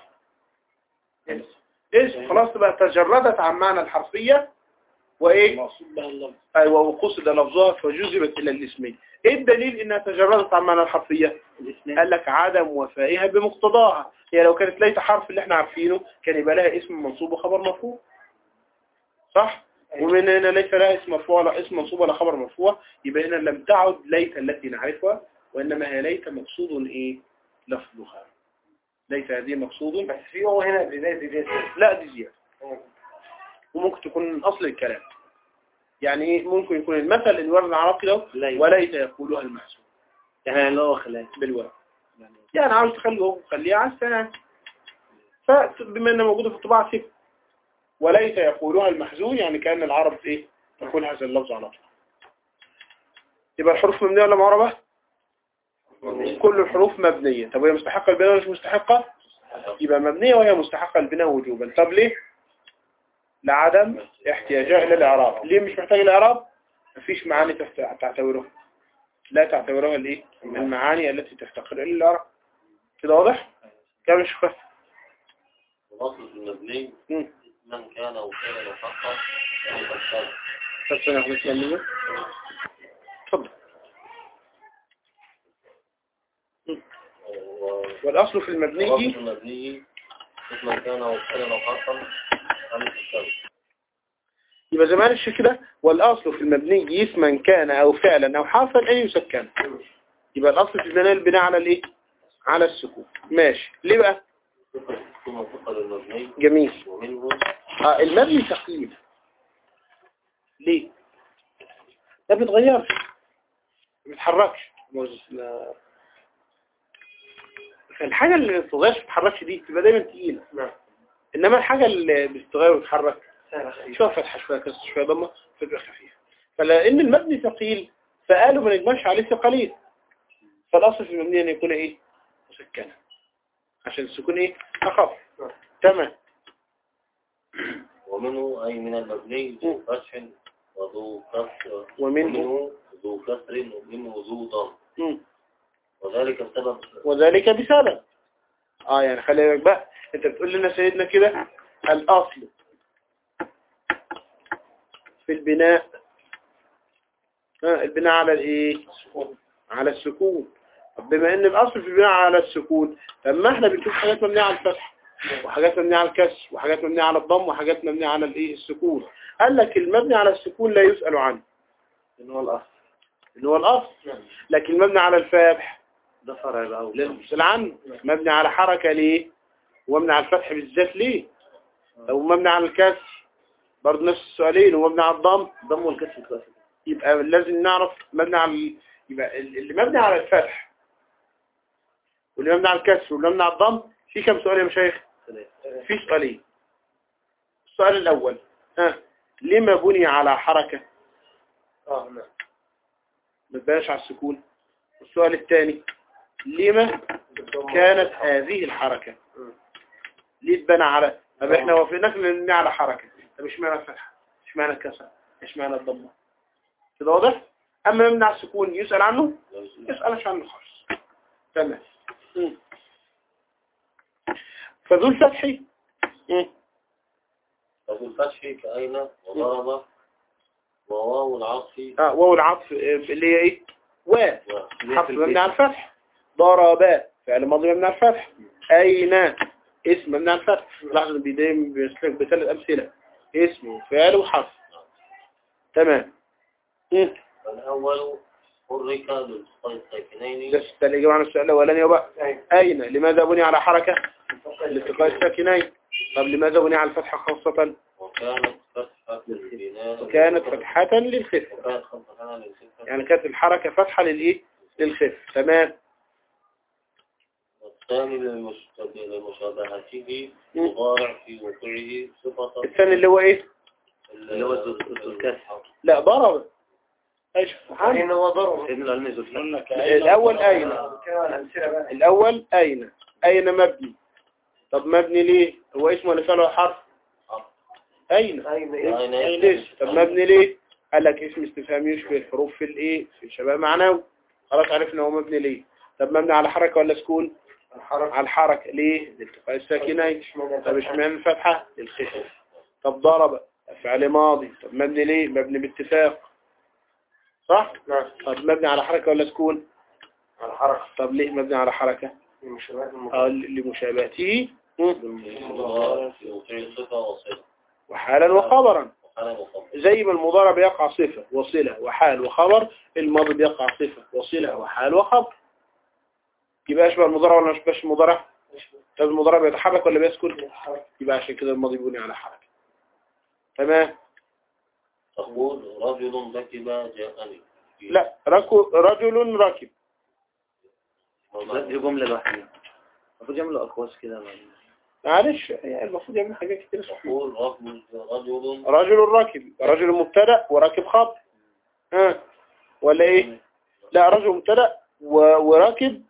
اسم خلاص تبقى تجردت عن معنى الحرفية وايه المقصود بها اللفظ ايوه وقصد لفظها فجذبت الى الاسمين ايه الدليل انها تجردت عن معنى الحرفية الاسنان قال لك عدم وفائها بمقتضاها هي لو كانت ليت حرف اللي احنا عارفينه كان يبقى لها اسم منصوب وخبر مرفوع صح ومن هنا ليس لها اسم مرفوع ولا اسم منصوب ولا خبر مرفوع يبقى هنا لم تعد ليت التي نعرفها وانما هي ليت مقصود ايه لفظها ليت هذه مقصود بس في هو هنا بداية بداية لا دي زيادة وممكن تكون من اصل الكلام يعني ايه ممكن يكون المثل اللي ورد العراقي ده ليت. وليت يقولها المحسوب يعني اللي هو خلاف بالواو يعني عاوز تخليه خليها على السنة فبما انها موجودة في الطباعة سيب وليس يقولها المحزون يعني كأن العرب ايه تقول هذا اللفظ على طول يبقى الحروف مبنية ولا معربة كل الحروف مبنية طب وهي مستحقة البناء ولا مش مستحقة يبقى مبنية وهي مستحقة البناء وجوبا طب ليه لعدم احتياجها الى الاعراب ليه مش محتاج الاعراب مفيش معاني تفت- تعتبرها لا تعتبرها الايه المعاني التي تفتقر الى الاعراب كده واضح كده مش خف الأصل في المبني مم. من كان وكان وحقا يعني فكان طب سنة واحدة تكلمه اتفضل والاصل في المبني الأصل في المبني من كان وكان وحقا يعني فكان يبقى زمان الشيء كده والاصل في المبني اسما كان او فعلا او حرفا ان يسكن يبقى الاصل في البناء البناء على الايه على السكون ماشي ليه بقى ثم ثقل المبني جميل ومنه آه المبني ثقيل ليه ما بيتغيرش ما بيتحركش مش- لا. فالحاجة اللي ما بتتغيرش ما بتتحركش دي تبقى دايما تقيلة انما الحاجة اللي بتتغير وتتحرك شوية فتحة شوية كسر شوية ضمة فتبقى خفيفة فلأن المبني ثقيل فقالوا ما نجمعش عليه ثقلين فالأصل في المبني أن يكون إيه مسكنا عشان السكون إيه أخف تمام ومنه أي من المبني ذو فتح وذو كسر ومنه ومنه ذو كسر ومنه ذو ضم مم. وذلك بسبب وذلك بسبب اه يعني خلي بالك بقى انت بتقول لنا سيدنا كده الاصل في البناء ها البناء على الايه على السكون طب بما ان الاصل في البناء على السكون لما احنا بنشوف حاجات مبنيه على الفتح وحاجات مبنيه على الكسر وحاجات مبنيه على الضم وحاجات مبنيه على الايه السكون قال لك المبني على السكون لا يسأل عنه اللي هو الاصل اللي هو الاصل لكن المبني على الفتح ده فرع بقى لازم تسأل عنه مبني على حركة ليه ومبني على الفتح بالذات ليه أو مبني على الكسر برضه نفس السؤالين ومبني على الضم ضم والكسر كويس يبقى لازم نعرف مبني على ال- يبقى ال- اللي مبني على الفتح واللي مبني على الكسر واللي مبني على الضم في كم سؤال يا مشايخ في سؤالين السؤال الأول ها لما بني على حركة اه نعم ما تبقاش على السكون السؤال الثاني لما كانت هذه الحركة ليه اتبنى على طب احنا وافقناك ان على حركة طب ايش معنى الفتحة ايش معنى الكسر ايش معنى الضمة كده واضح اما يمنع السكون يسأل عنه يسألش عنه خالص تمام مم. فذو الفتح مم. وفي الفتح كأين وضرب وواو العطف اه واو العطف آه، اللي هي ايه و و- حرف مبني على الفتح ضرب فعل ماضي مبني على الفتح أين اسم مبني على الفتح لاحظ ان دايما بيسلك بثلاث أمثلة اسم وفعل وحرف تمام مم. فالأول حرك لالتقاء الساكنين ده ده الإجابة عن السؤال الأولاني بقى أيوة. أين لماذا بني على حركة لالتقاء الساكنين طب لماذا بني على الفتحة خاصة وكانت فتحة البناء وكانت فتحة للخفة وكانت فتحة للخفة يعني كانت الحركة فتحة للإيه للخف تمام والثاني للمشتبه- لمشابهته مضارع في وقوعه صفة الثاني اللي هو ايه اللي هو الزل- الكسر. لا ضرب ايش محمد أين هو ضرب سيدنا العلمي ذو الفتح قلنا كأين الاول اين كان الأمثلة بقى الاول اين اين مبني طب مبني ليه هو اسمه ولا فعل ولا حرف اين أين إيه؟ أين ليش طب مبني ليه قال لك اسم استفهام يشبه الحروف في الايه في الشباب معنوي خلاص عرفنا هو مبني ليه طب مبني على حركة ولا سكون الحركة على الحركة ليه لالتقاء الساكنين طب اشمعنى الفتحة للخفة طب ضرب فعل ماضي طب مبني ليه مبني باتفاق صح نعم طب مبني على حركة ولا سكون الحركة طب ليه مبني على حركة المشابهات اه المضارع لمشابهته مم. مضارع في وقوعه صفة وصلة وحالا وخبرا وحالة وخبر زي ما المضارع بيقع صفة وصلة وحال وخبر الماضي بيقع صفة وصلة وحال وخبر يبقى اشبه المضارع ولا ما يشبهش المضارع طب المضارع بيتحرك ولا بيسكن يبقى عشان كده الماضي بيبني على حركة تمام تقول رجل ركب جاءني في- لا ركو رجل راكب لا دي جملة لوحدها المفروض يعملوا أقواس كده يعني. معلش يعني المفروض يعمل حاجات كتير صح تقول رجل رجل رجل راكب رجل مبتدا وراكب خبر ها ولا ايه لا رجل مبتدا و- وراكب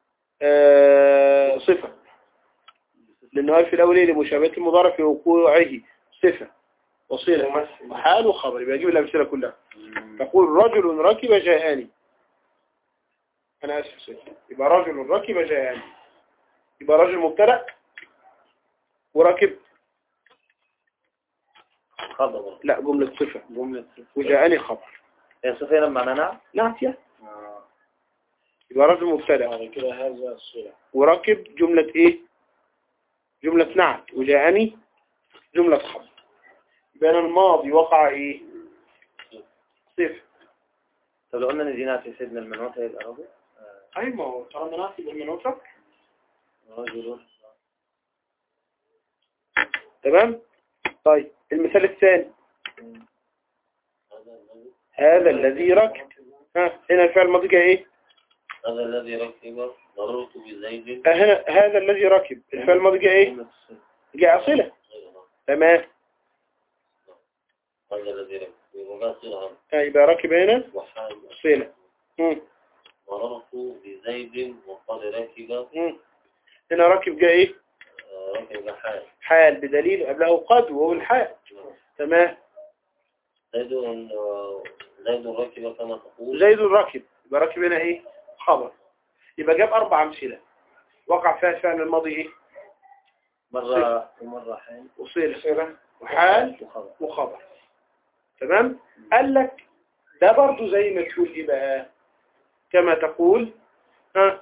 آه صفة لأنه قال في الأول إيه لمشابهة المضارع في وقوعه صفة وصلة وحال وخبر يبقى يجيب الأمثلة كلها تقول رجل ركب جاءني أنا آسف سيدي يبقى رجل ركب جاءني يبقى رجل مبتدأ وركب خبر لا جملة صفة جملة وجاءني خبر هي صفة هنا بمعنى نعم نعتية يبقى رجل مبتدأ بعد كده هذا الصلة وركب جملة ايه جملة نعت وجاءني جملة خبر يبقى أنا الماضي وقع ايه صفر طب لو قلنا ان دي نعت سيدنا المنوط هيبقى رجل اي ما هو طالما نعت يبقى المنوطة رجل تمام طيب المثال الثاني هذا الذي هذا الذي ركب ها هنا الفعل الماضي جاء ايه هذا الذي ركب مررت بزيد آه، هنا هذا الذي ركب الفعل الماضي جاء ايه جملة الصفة. جاء صلة غير تمام هذا الذي ركب وقاصرها آه، يبقى ركب هنا وحال صلة مم. مررت بزيد وقد ركب مم. هنا ركب جاء ايه آه، ركب حال حال بدليل قبله قد وهو الحال تمام زيد آه، زيد ركب كما تقول زيد ركب يبقى ركب هنا ايه خبر يبقى جاب اربع امثله وقع فيها فعل الماضي ايه مرة ومرة حين وصيله وحال وخبر وخبر تمام قال لك ده برضو زي ما تقول ايه بقى كما تقول ها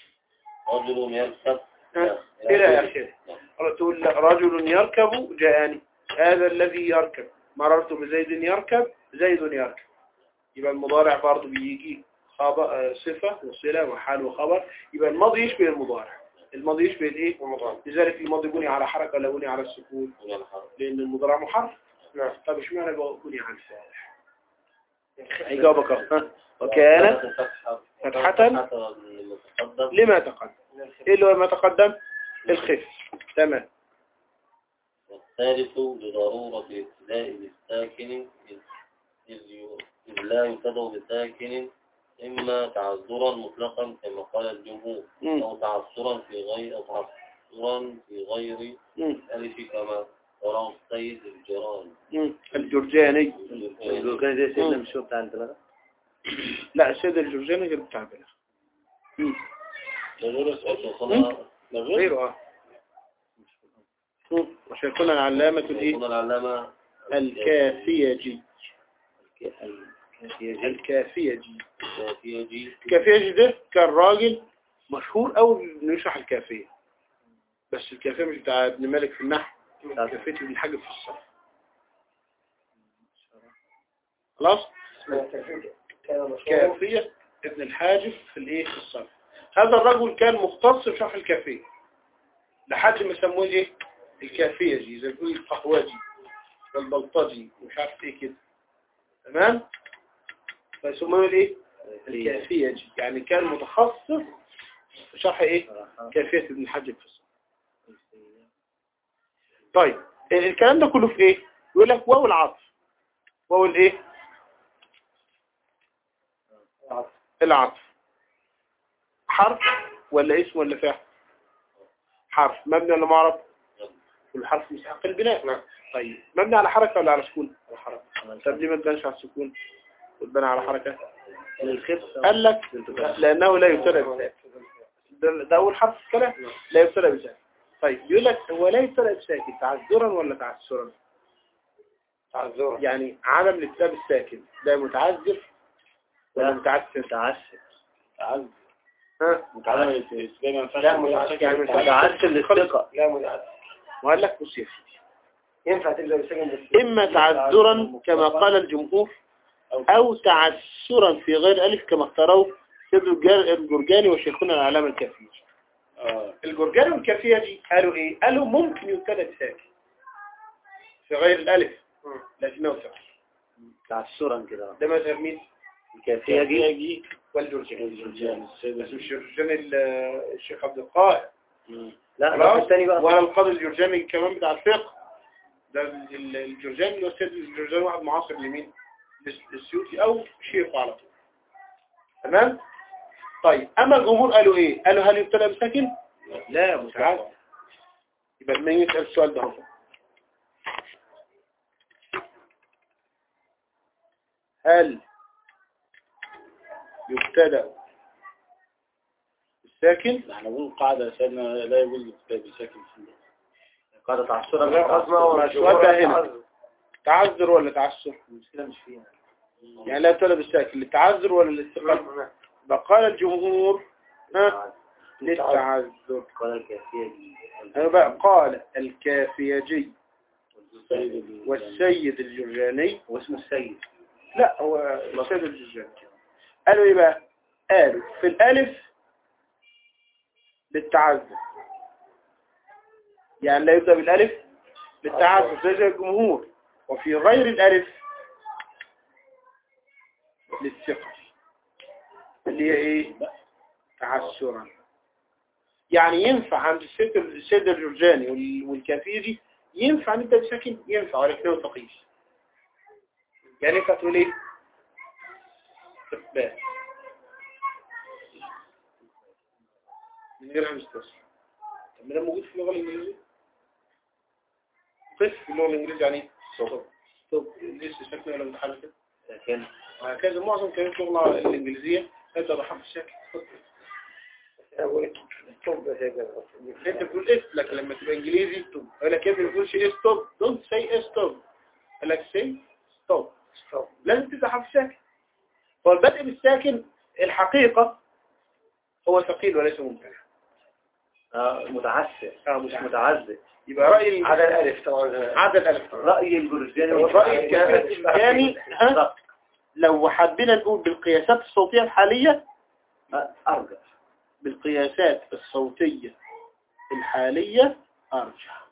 رجل يركب ها الى اخره قال تقول لا رجل يركب جاءني هذا الذي يركب مررت بزيد يركب زيد يركب يبقى المضارع برضو بيجي خبر آه، صفة وصلة وحال وخبر يبقى الماضي يشبه المضارع الماضي يشبه الايه لذلك الماضي بني على حركة ولا بني على السكون لان المضارع محرف نعم طب اشمعنى بقى بني على الفاتح هيجاوبك اهو ها. وكانت فتحة المتقدم لما تقدم ايه اللي هو ما تقدم الخف تمام والثالث لضرورة ابتداء بالساكن إذ- إذ ي- إذ لا يبتدأ بساكن إما تعذرا مطلقا كما قال الجمهور مم. أو تعثرا في غير أو تعثرا في غير مم. ألف كما قرأ السيد الجيراني مم. الجرجاني لو كان زي سيدنا مش هو بتاع البلاغة لا السيد الجرجاني غير بتاع بلغ مم. لغير السؤال وصلنا لغير غيره اه مم. عشان يكون العلامة الايه يكون العلامة الكافية جي الكافية الكافية جي الكافية دي الكافية جي ده كان راجل مشهور قوي انه يشرح الكافية بس الكافية مش بتاع ابن مالك في النحو كافية ابن حاجب في الصرف خلاص كان مشهور كافية ابن الحاجب في الايه في الصرف هذا الرجل كان مختص بشرح الكافية لحد ما سموه ايه الكافية جي زي ما بيقول القهوجي والبلطجي ومش عارف ايه كده تمام فيسموه الايه الكافية يعني كان متخصص في شرح ايه كافية ابن حجر في الصحيح طيب الكلام ده كله في ايه يقول لك واو العطف واو الايه العطف حرف ولا اسم ولا فعل حرف مبني ولا معرب والحرف مستحق البناء طيب مبني على حركة ولا على سكون على حركة طب ليه ما تبنش على السكون وتبنى على حركة قال لك لأنه لا يبتلى بساكن ده, ده أول حرف في الكلام لا يبتلى بساكن طيب يقول لك هو لا يبتلى بساكن تعذرا ولا تعسرا تعذرا يعني عدم الابتلاء بالساكن ده متعذر ولا متعسر متعسر تعال ها متعلم الاسلام ما ينفعش لا، يكون متعسر. شكل يعني متعلم. متعسر للثقة لا متعذر وقال لك بص يا سيدي ينفع تبدأ بسجن بس إما تعذرا كما قال الجمهور أو تعسرا في غير ألف كما اختاروه سيد الجر- الجرجاني وشيخنا العلامة الكافية آه. الجرجاني والكافية دي قالوا إيه؟ قالوا ممكن يبتدى بساكن في غير الألف لكنه ثقل تعسرا كده ده مذهب مين؟ الكافية دي يجي والجرجاني الجرجاني السيد بس مش الجرجاني ال- الشيخ عبد القاهر لا خلاص؟ الواحد الثاني بقى ولا القاضي الجرجاني كمان بتاع الفقه ده ال- ال- الجرجاني اللي هو السيد الجرجاني واحد معاصر لمين؟ للس- للسيوطي أو شيخه على طول تمام؟ طيب أما الجمهور قالوا إيه؟ قالوا هل يبتلى بساكن؟ لا متعذر يبقى لما يجي يسأل السؤال ده هو. هل يبتدأ بالساكن؟ احنا بنقول قاعدة سيدنا لا يجوز الكتاب ساكن في اللغة. قاعدة تعسرا لا قصنا مش وضع هنا تعذر ولا تعسر؟ المشكلة مش فيها يعني لا يبتدأ بالساكن للتعذر ولا للاستقلال؟ فقال الجمهور ها للتعذر قال الكافية دي أنا بقى قال الكافيجي السيد ال- والسيد الجرجاني واسمه السيد لا هو السيد الجرجاني قالوا ايه بقى قالوا في الالف للتعذر يعني لا يبدأ بالالف للتعذر زي زي الجمهور وفي غير الالف للثقة اللي هي ايه تعسرا يعني ينفع عند السيد السيد الجرجاني وال- والكافيجي ينفع نبدأ بساكن ينفع ولكنه ثقيل يعني ينفع تقول ايه استقبال من غير همس تصل طب ما ده موجود في اللغة الإنجليزية قف في اللغة الإنجليزية يعني ستوب ستوب ليش ساكنة ولا متحركة لكن وهكذا معظم كلمات اللغة الإنجليزية تبدأ بحرف الساكن انت بتقول اس لكن لما تبقى انجليزي ستوب يقول لك يا ابني ما تقولش ايه ستوب دونت سي ستوب يقول لك سي ستوب لازم تبدا حرف ساكن هو البدء بالساكن الحقيقة هو ثقيل وليس ممتنع آه، متعسر اه مش مش متعذب يبقى رأي على الألف طبعا عدد الألف رأي الجرجاني الرأي الكافي ها لو حبينا نقول بالقياسات الصوتية الحالية آه، أرجع بالقياسات الصوتية الحالية أرجح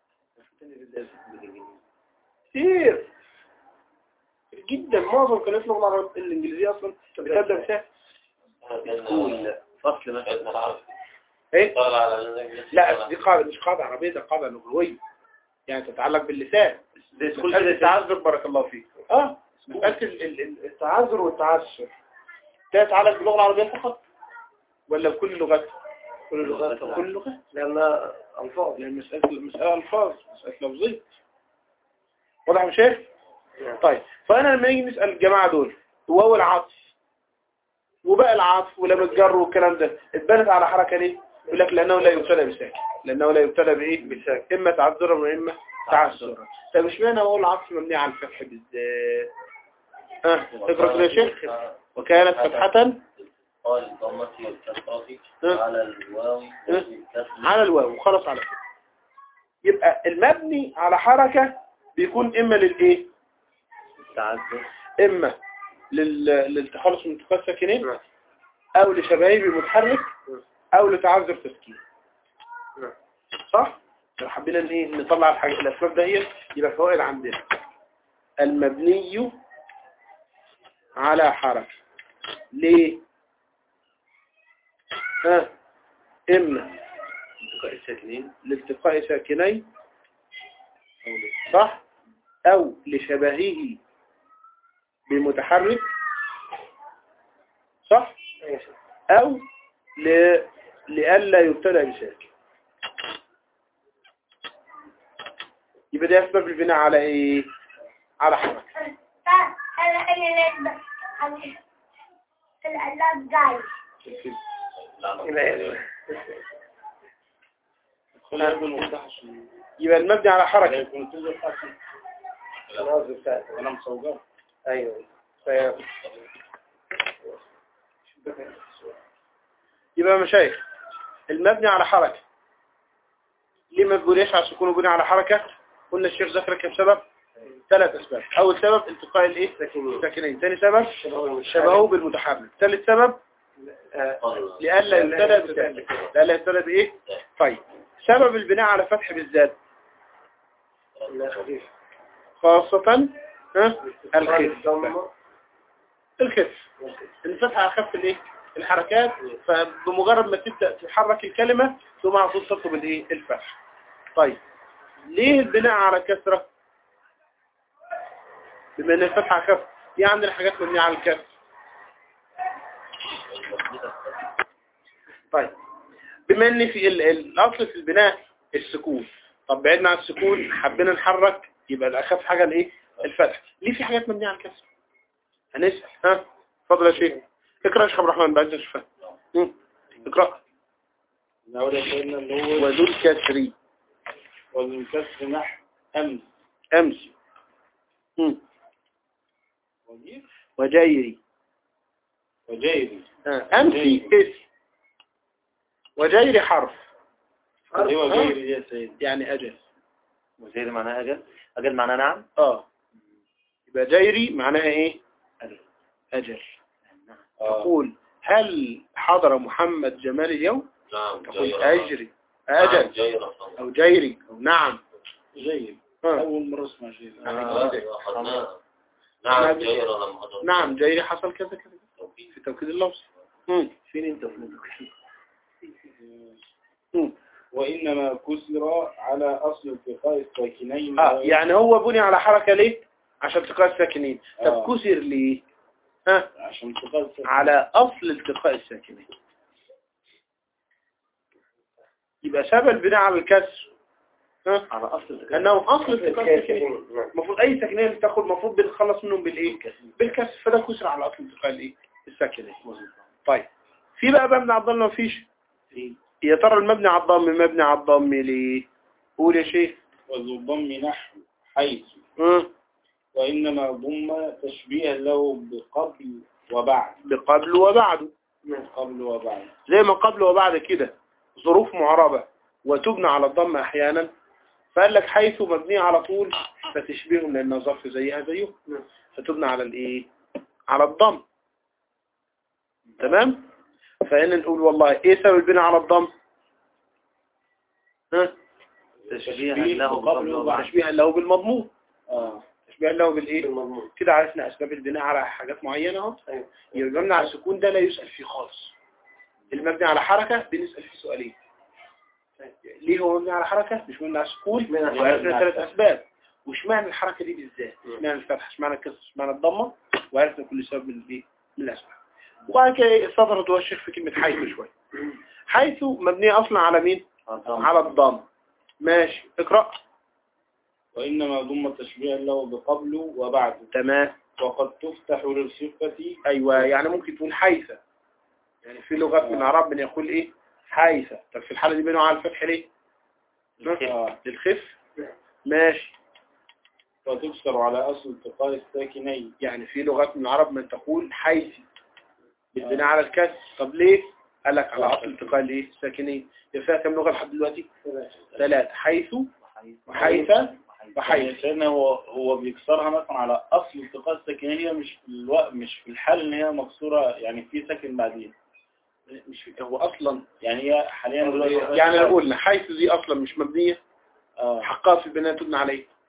كتير جدا معظم كلمات اللغة العربية الإنجليزية أصلا بتبدأ بساكن كل فصل مثلا ابن العربي إيه؟ طلع على الانجليزي لا دي قاعدة مش قاعدة عربية ده قاعدة لغوية يعني تتعلق باللسان زي سكول مسألة كده التعذر بارك الله فيك اه مسألة ال- ال- ال- التعذر والتعسر ده يتعلق باللغة العربية فقط ولا بكل اللغات كل اللغات طبعا كل اللغات لأنها ألفاظ يعني مسألة مسألة ألفاظ مسألة لفظية واضح يا شيخ طيب فأنا لما نيجي نسأل الجماعة دول واو العطف وباقي العطف ولما الجر والكلام ده اتبنت على حركة ليه؟ يقول لك لأنه لا يبتلى بساكن لأنه لا يبتلى بإيه؟ بساكن إما تعذرا وإما تعسرا طب اشمعنى هو العطف مبني على الفتح بالذات؟ ها اقرأ كده يا شيخ وكانت فتحة قال ضمتي والكسرة ها؟ على الواو والكسر على الواو خلاص على كده يبقى المبني على حركة بيكون إما للإيه؟ تعذب إما لل... للتخلص من التقاء الساكنين أو لشبايب المتحرك أو لتعذر تسكين صح؟ لو حبينا إن إيه نطلع الحاجة الأسباب ده هي يبقى فوائد عندنا المبني على حركة ليه ها إما التقاء الساكنين لالتقاء ساكنين صح أو لشبهه بمتحرك صح أو ل... لئلا يبتلى بساكن يبقى ده أسباب البناء على إيه على حركة الألعاب جاي خلي يكون مفتاح عشان يبقى المبني على حركة يكون تنزل أصلا الناظر بتاعته أنا مصوجر ايوه ف- يبقى مشايخ المبني على حركة ليه ما تقوليش على السكون وبني على حركة قلنا الشيخ ذكر كم سبب ثلاث أسباب أول سبب التقاء الإيه ساكنين ثاني سبب شبهه بالمتحرك ثالث سبب لئلا يبتلى بساكن لئلا يبتلى بإيه طيب سبب البناء على فتح بالذات خاصة ها الخف الخف الفتح على خف الايه الحركات فبمجرد ما تبدأ تحرك الكلمة ثم على طول تطلب الايه الفتح طيب ليه البناء على كسرة بما ان الفتح على خف دي عندنا حاجات مبنية على الكسر طيب بما ان في ال- ال- الاصل في البناء السكون طب بعدنا عن السكون حبينا نحرك يبقى الاخف حاجة الايه الفتح ليه في حاجات مبنية على الكسر هنسأل ها اتفضل يا شيخ اقرأ يا شيخ عبد الرحمن بعد الشفاء اقرأ نقول يا سيدنا اللي هو وذو الكسر والمكسر نحو أمس امس مم. وجير وجيري وجيري ها، امسي اسم وجيري حرف اللي هو جيري دي يا سيدي يعني اجل وزير معناها أجل أجل معناها نعم اه يبقى جيري معناها ايه اجل آه. تقول هل حضر محمد جمال اليوم نعم تقول جيرة اجري نعم اجل جيرة او جيري او نعم جيري ها. أول مرة اسمع جيري آه، أخذناها. نعم جيرة لما حضر نعم جيري حصل كذا كذا في توكيد اللفظ مم. فين انت مم. وإنما كسر على أصل التقاء الساكنين اه يعني هو بني على حركة ليه عشان التقاء الساكنين طب آه. كسر ليه ها عشان التقاء الساكنين على أصل التقاء الساكنين يبقى سبب البناء على الكسر ها على أصل التقاء لأنه أصل التقاء الساكنين المفروض أي ساكنين تاخد المفروض بنخلص منهم بالإيه بالكسر فده كسر على أصل التقاء الإيه الساكنين طيب في بقى مبني على الضم مفيش يا ترى المبني على الضم مبني على الضم ليه قول يا شيخ وذو الضم نحو حيث ها وإنما ضم تشبيها له بقبل وبعد بقبل وبعده قبل وبعد زي ما قبل وبعد كده ظروف معربة وتبنى على الضم أحيانا فقال لك حيث مبنية على طول فتشبههم لأنها ظرف زيها زيه فتبنى على الإيه على الضم تمام فهنا نقول والله إيه سبب البناء على الضم ها تشبيها له قبل وبعد تشبيها له بالمضمون آه. تشبيها له بالإيه كده عرفنا أسباب البناء على حاجات معينة اهو أيوة. يبقى المبني على السكون ده لا يسأل فيه خالص المبني على حركة بنسأل فيه سؤالين ليه هو مبني على حركة مش مبني على السكون وعرفنا ثلاث أسباب وش معنى الحركة دي بالذات اشمعنى الفتح اشمعنى الكسر اشمعنى الضمة وعرفنا كل سبب من الايه من الأسباب وبعد كده صدرت هو الشيخ في كلمة حيث شوية حيث مبنية أصلا على مين على الضم ماشي اقرأ وإنما ضم تشبيها له بقبل وبعد تمام وقد تفتح للصفة أيوة يعني ممكن تقول حيث يعني في لغات من العرب من يقول إيه حيث طب في الحالة دي بينوا على الفتح ليه آه. للخف ماشي وتكسر على أصل التقاء الساكنين يعني في لغات من العرب من تقول حيث بالبناء على الكسر طب ليه قال لك على أصل التقاء الايه الساكنين يبقى فيها كم لغة لحد دلوقتي ثلاث حيث وحيث يعني وحيث سيدنا هو هو بيكسرها مثلا على أصل التقاء الساكنين هي مش في الوقت مش في الحال إن هي مكسورة يعني في ساكن بعدين مش هو أصلا يعني هي حاليا دلوقتي يعني لو قلنا حيث دي أصلا مش مبنية آه. حقها في البناء تبنى عليه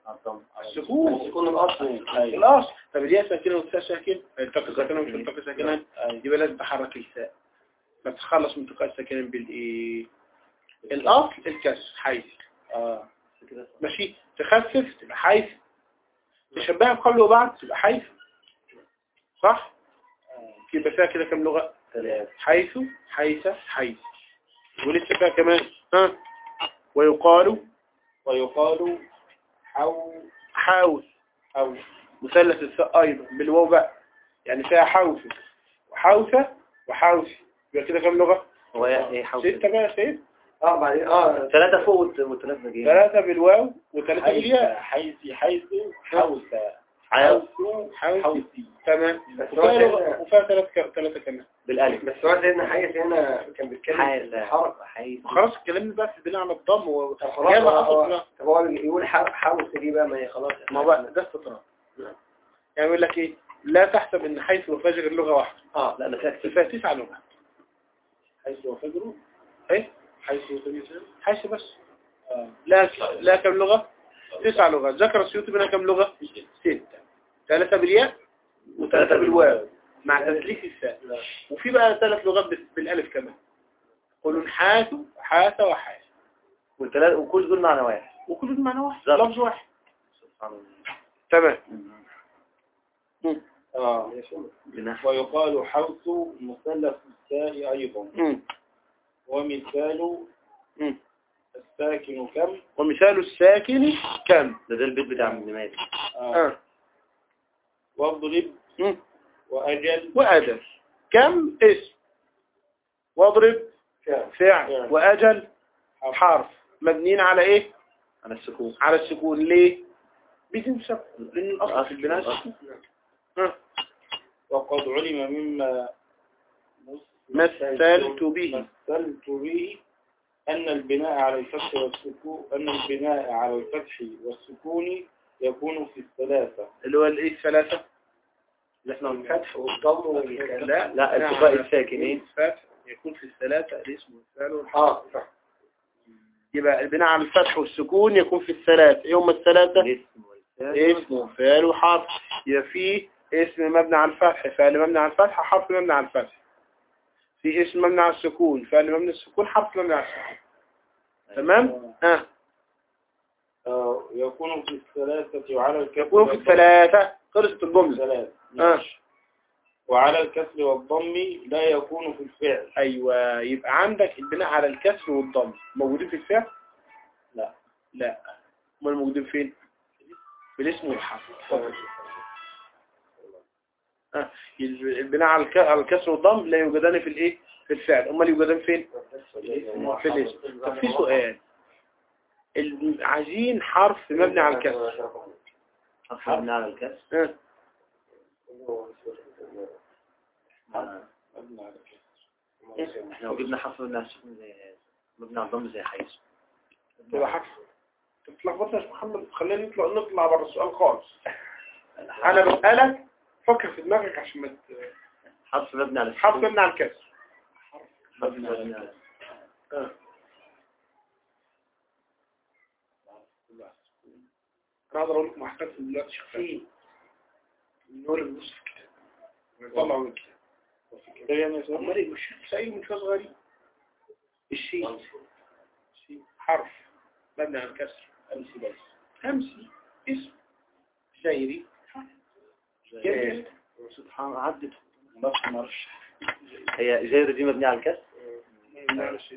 السكون يكون الأصل أيوة. الأصل طب الياء ساكنة والتاء ساكن التقي ساكنة ومش التقي ساكنة يبقى لازم تحرك التاء فتتخلص من التقاء الساكنين بالإيه الأصل الكسر حيث اه ماشي تخفف تبقى حيث تشبهها بقبل وبعد تبقى حيث صح يبقى فيها كده كم لغة حيث حيث حيث ولسه فيها كمان ها ويقال ويقال حو حاوث حو مثلث الثاء أيضا بالواو بقى يعني فيها حوث وحوثة وحوث يبقى كده كم لغة هو ايه حوض ستة بقى يا سيد اه بعدين اه ثلاثة فوق والت- والثلاثة جايين ثلاثة بالواو وثلاثة حيث بالياء حيث حيث حوث عاوز حوث حوثي تمام بس وفيها هو لغة سيدنا- وفيها ثلاثة ثلاثة كمان بالالف بس هو سيدنا حيث هنا كان بيتكلم حيث الحركة حيث خلاص اتكلمنا بقى في البناء على الضم و... طب خلاص جامع هو- أصل هو- لا. طب هو يقول حا- حاول دي بقى ما هي خلاص ما هو بقى ده استطراد يعني يقول لك ايه لا تحسب ان حيث وفجر اللغة واحدة اه لا ده فيها كتير فيها تسع لغات حيث وفجره ايه حيث وفجره حيث بس آه. لا لا كم لغة تسع لغات ذكر السيوطي منها كم لغة ستة ثلاثة بالياء وثلاثة بالواو مع تسليك الثاء وفي بقى ثلاث لغات بال- بالالف كمان قولوا حاث حاث وحاث والثلاثة وكل دول معنى واحد وكل معنى واحد ظرف. لفظ واحد سبحان الله تمام آه. بنحو ويقال حوث مثلث التاء أيضا مم. ومثال مم. الساكن كم ومثال الساكن كم ده ده البيت بتاع ابن مالك آه. آه. واضرب مم. وأجل وأجل كم اسم واضرب فعلا. فعل وأجل حرف مبنيين على ايه على السكون على السكون ليه بدون سبب لان الاصل في البناء السكون ها. وقد علم مما مثلت به مثلت به أن البناء على الفتح والسكون أن البناء على الفتح والسكون يكون في الثلاثة اللي هو الايه الثلاثة اللي احنا الفتح والضم والكلام لا لا نعم. التقاء الساكنين الفتح يكون في الثلاثة الاسم والفعل والحرف اه صح يبقى البناء على الفتح والسكون يكون في الثلاثة ايه هم الثلاثة الاسم والفعل اسم وفعل وحرف يبقى في اسم مبني على الفتح فعل مبني على الفتح حرف مبني على الفتح في اسم مبني على السكون فعل مبني على السكون حرف مبني على السكون تمام اه آه، يكون في الثلاثة وعلى الكسر يكون في والضم. الثلاثة خلصت الجملة ثلاث آه. ماشي. وعلى الكسر والضم لا يكون في الفعل ايوه يبقى عندك البناء على الكسر والضم موجودين في الفعل لا لا امال موجودين فين في الاسم والحرف آه. البناء على الك- على الكسر والضم لا يوجدان في الايه في الفعل امال يوجدان فين في الاسم طب في سؤال ال- عايزين حرف مبني على الكسر حرف مبني على الكسر آه. مبني على الكسر. احنا لو جبنا حرف مبني على السكون زي مبني على الضم زي حيث تبقى حرف تتلخبطنا يا محمد خلينا نطلع نطلع بره السؤال خالص انا بسألك فكر في دماغك عشان ما ت- حرف مبني على حرف السكون مبني على الكسر حرف مبني على آه. انا اقدر اقول لكم احكام دلوقتي شخصيه نقول النص في الكتاب ويطلعوا من الكتاب ده يعني يا سيدي؟ امال ايه مش سائل من شويه صغيرين الشين الشين حرف مبني على الكسر امسي بس امسي اسم زيري جميل سبحان الله عدت ما معرفش هي جايرة دي مبنية على الكسر معلش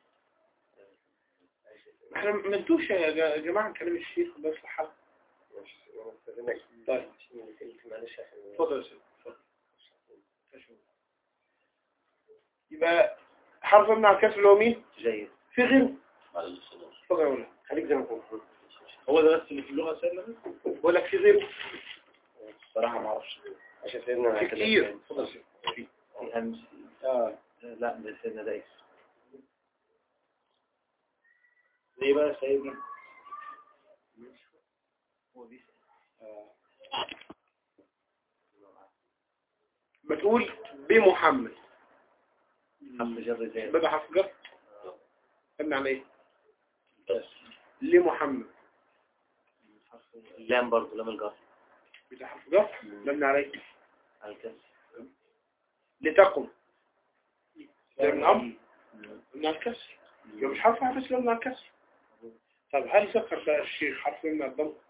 احنا ما انتوش يا جا- يا جماعة كلام الشيخ بس الحلقة طيب معلش عشان اتفضل يا سيدي اتفضل يبقى حرف من على الكسر اللي هو مين؟ جيد في غيره بعد الصدور اتفضل يا مولانا خليك زي ما كنت هو ده بس اللي في اللغة سهلة بقول لك في غيره الصراحة ما اعرفش عشان سيدنا في كتير اتفضل يا سيدي. في. في همس اه لا ده سيدنا ده اسم زي بقى سيدنا هو دي آه. ما تقول بمحمد حرف جر زي بدأ حرف جر مبني على ايه؟ لمحمد حرف اللام برضه لام الجر بتاع حرف جر مبني عليه على الكسر لتقم ده من أمر مبني على الكسر يبقى مش حرف واحد بس مبني على الكسر طب هل ذكر بقى الشيخ حرف مبني على الضم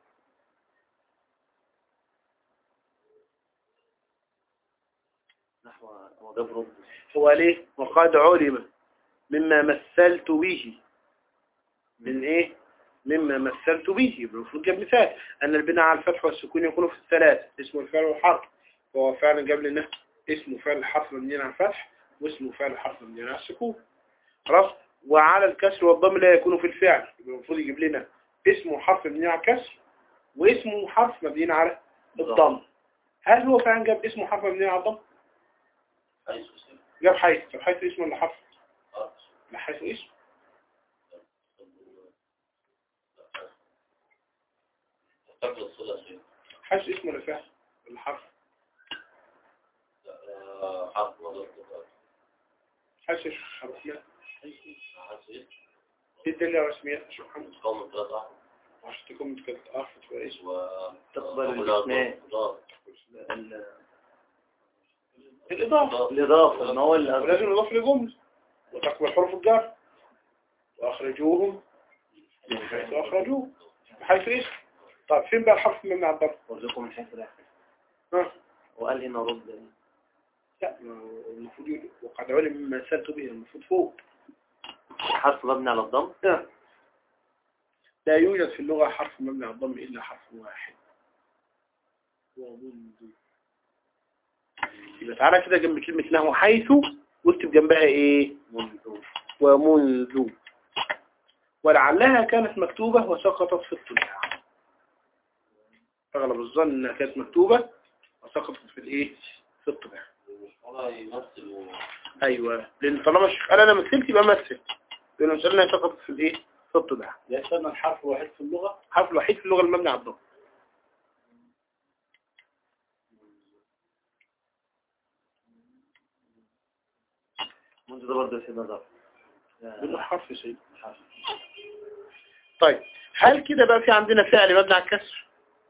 نحو هو جاب رد هو ليه وقد علم مما مثلت به من ايه مما مثلت به يبقى المفروض جاب مثال ان البناء على الفتح والسكون يكون في الثلاث اسم الفعل والحرف وهو فعلا جاب لنا اسمه فعل الحرف مبني على الفتح واسمه فعل الحرف مبني على السكون خلاص وعلى الكسر والضم لا يكون في الفعل يبقى المفروض يجيب لنا اسمه حرف مبني على الكسر واسمه حرف مبني على الضم هل هو فعلا جاب اسمه حرف مبني على الضم حيث سر جاب حيث طب حيث اسمه ولا حرف حرف لا حيث اسم تقل الثلاثي حيث اسم ولا فعل ولا حرف حرف مضر حيث حرف لا حرف ايه الدليل على اسميات يا شيخ محمد قوم ثلاثة أحرف عشان تكون متكلمة أعرف وإيش و تقبل ولا الاسماء. ضاد. ال- الإضافة الإضافة ما هو اللي ولازم نضاف لجملة وتقبل حروف الجر وأخرجوهم من حيث أخرجوه بحيث إيش طيب فين بقى الحرف مبني على الضرب ورزقكم من حيث لا ها وقال هنا رد لا ما هو المفروض يقول وقد علم مما سألت به المفروض فوق حرف مبني على الضم لا لا يوجد في اللغة حرف مبني على الضم إلا حرف واحد ومنذ يبقى تعالى كده جنب كلمة له حيث واكتب جنبها إيه منذ ومنذ ولعلها كانت مكتوبة وسقطت في الطباعة أغلب الظن أنها كانت مكتوبة وسقطت في الإيه في الطباعة ولا يمثل أيوة لأن طالما الشيخ قال أنا مثلت يبقى مثل لأنه مسألة سقطت في الإيه في الطباعة يستنى الحرف الوحيد في اللغة الحرف الوحيد في اللغة المبني على الضم منذ ده برضه سيدنا ضرب كله حرف يا سيدي طيب هل كده بقى في عندنا فعل مبني على الكسر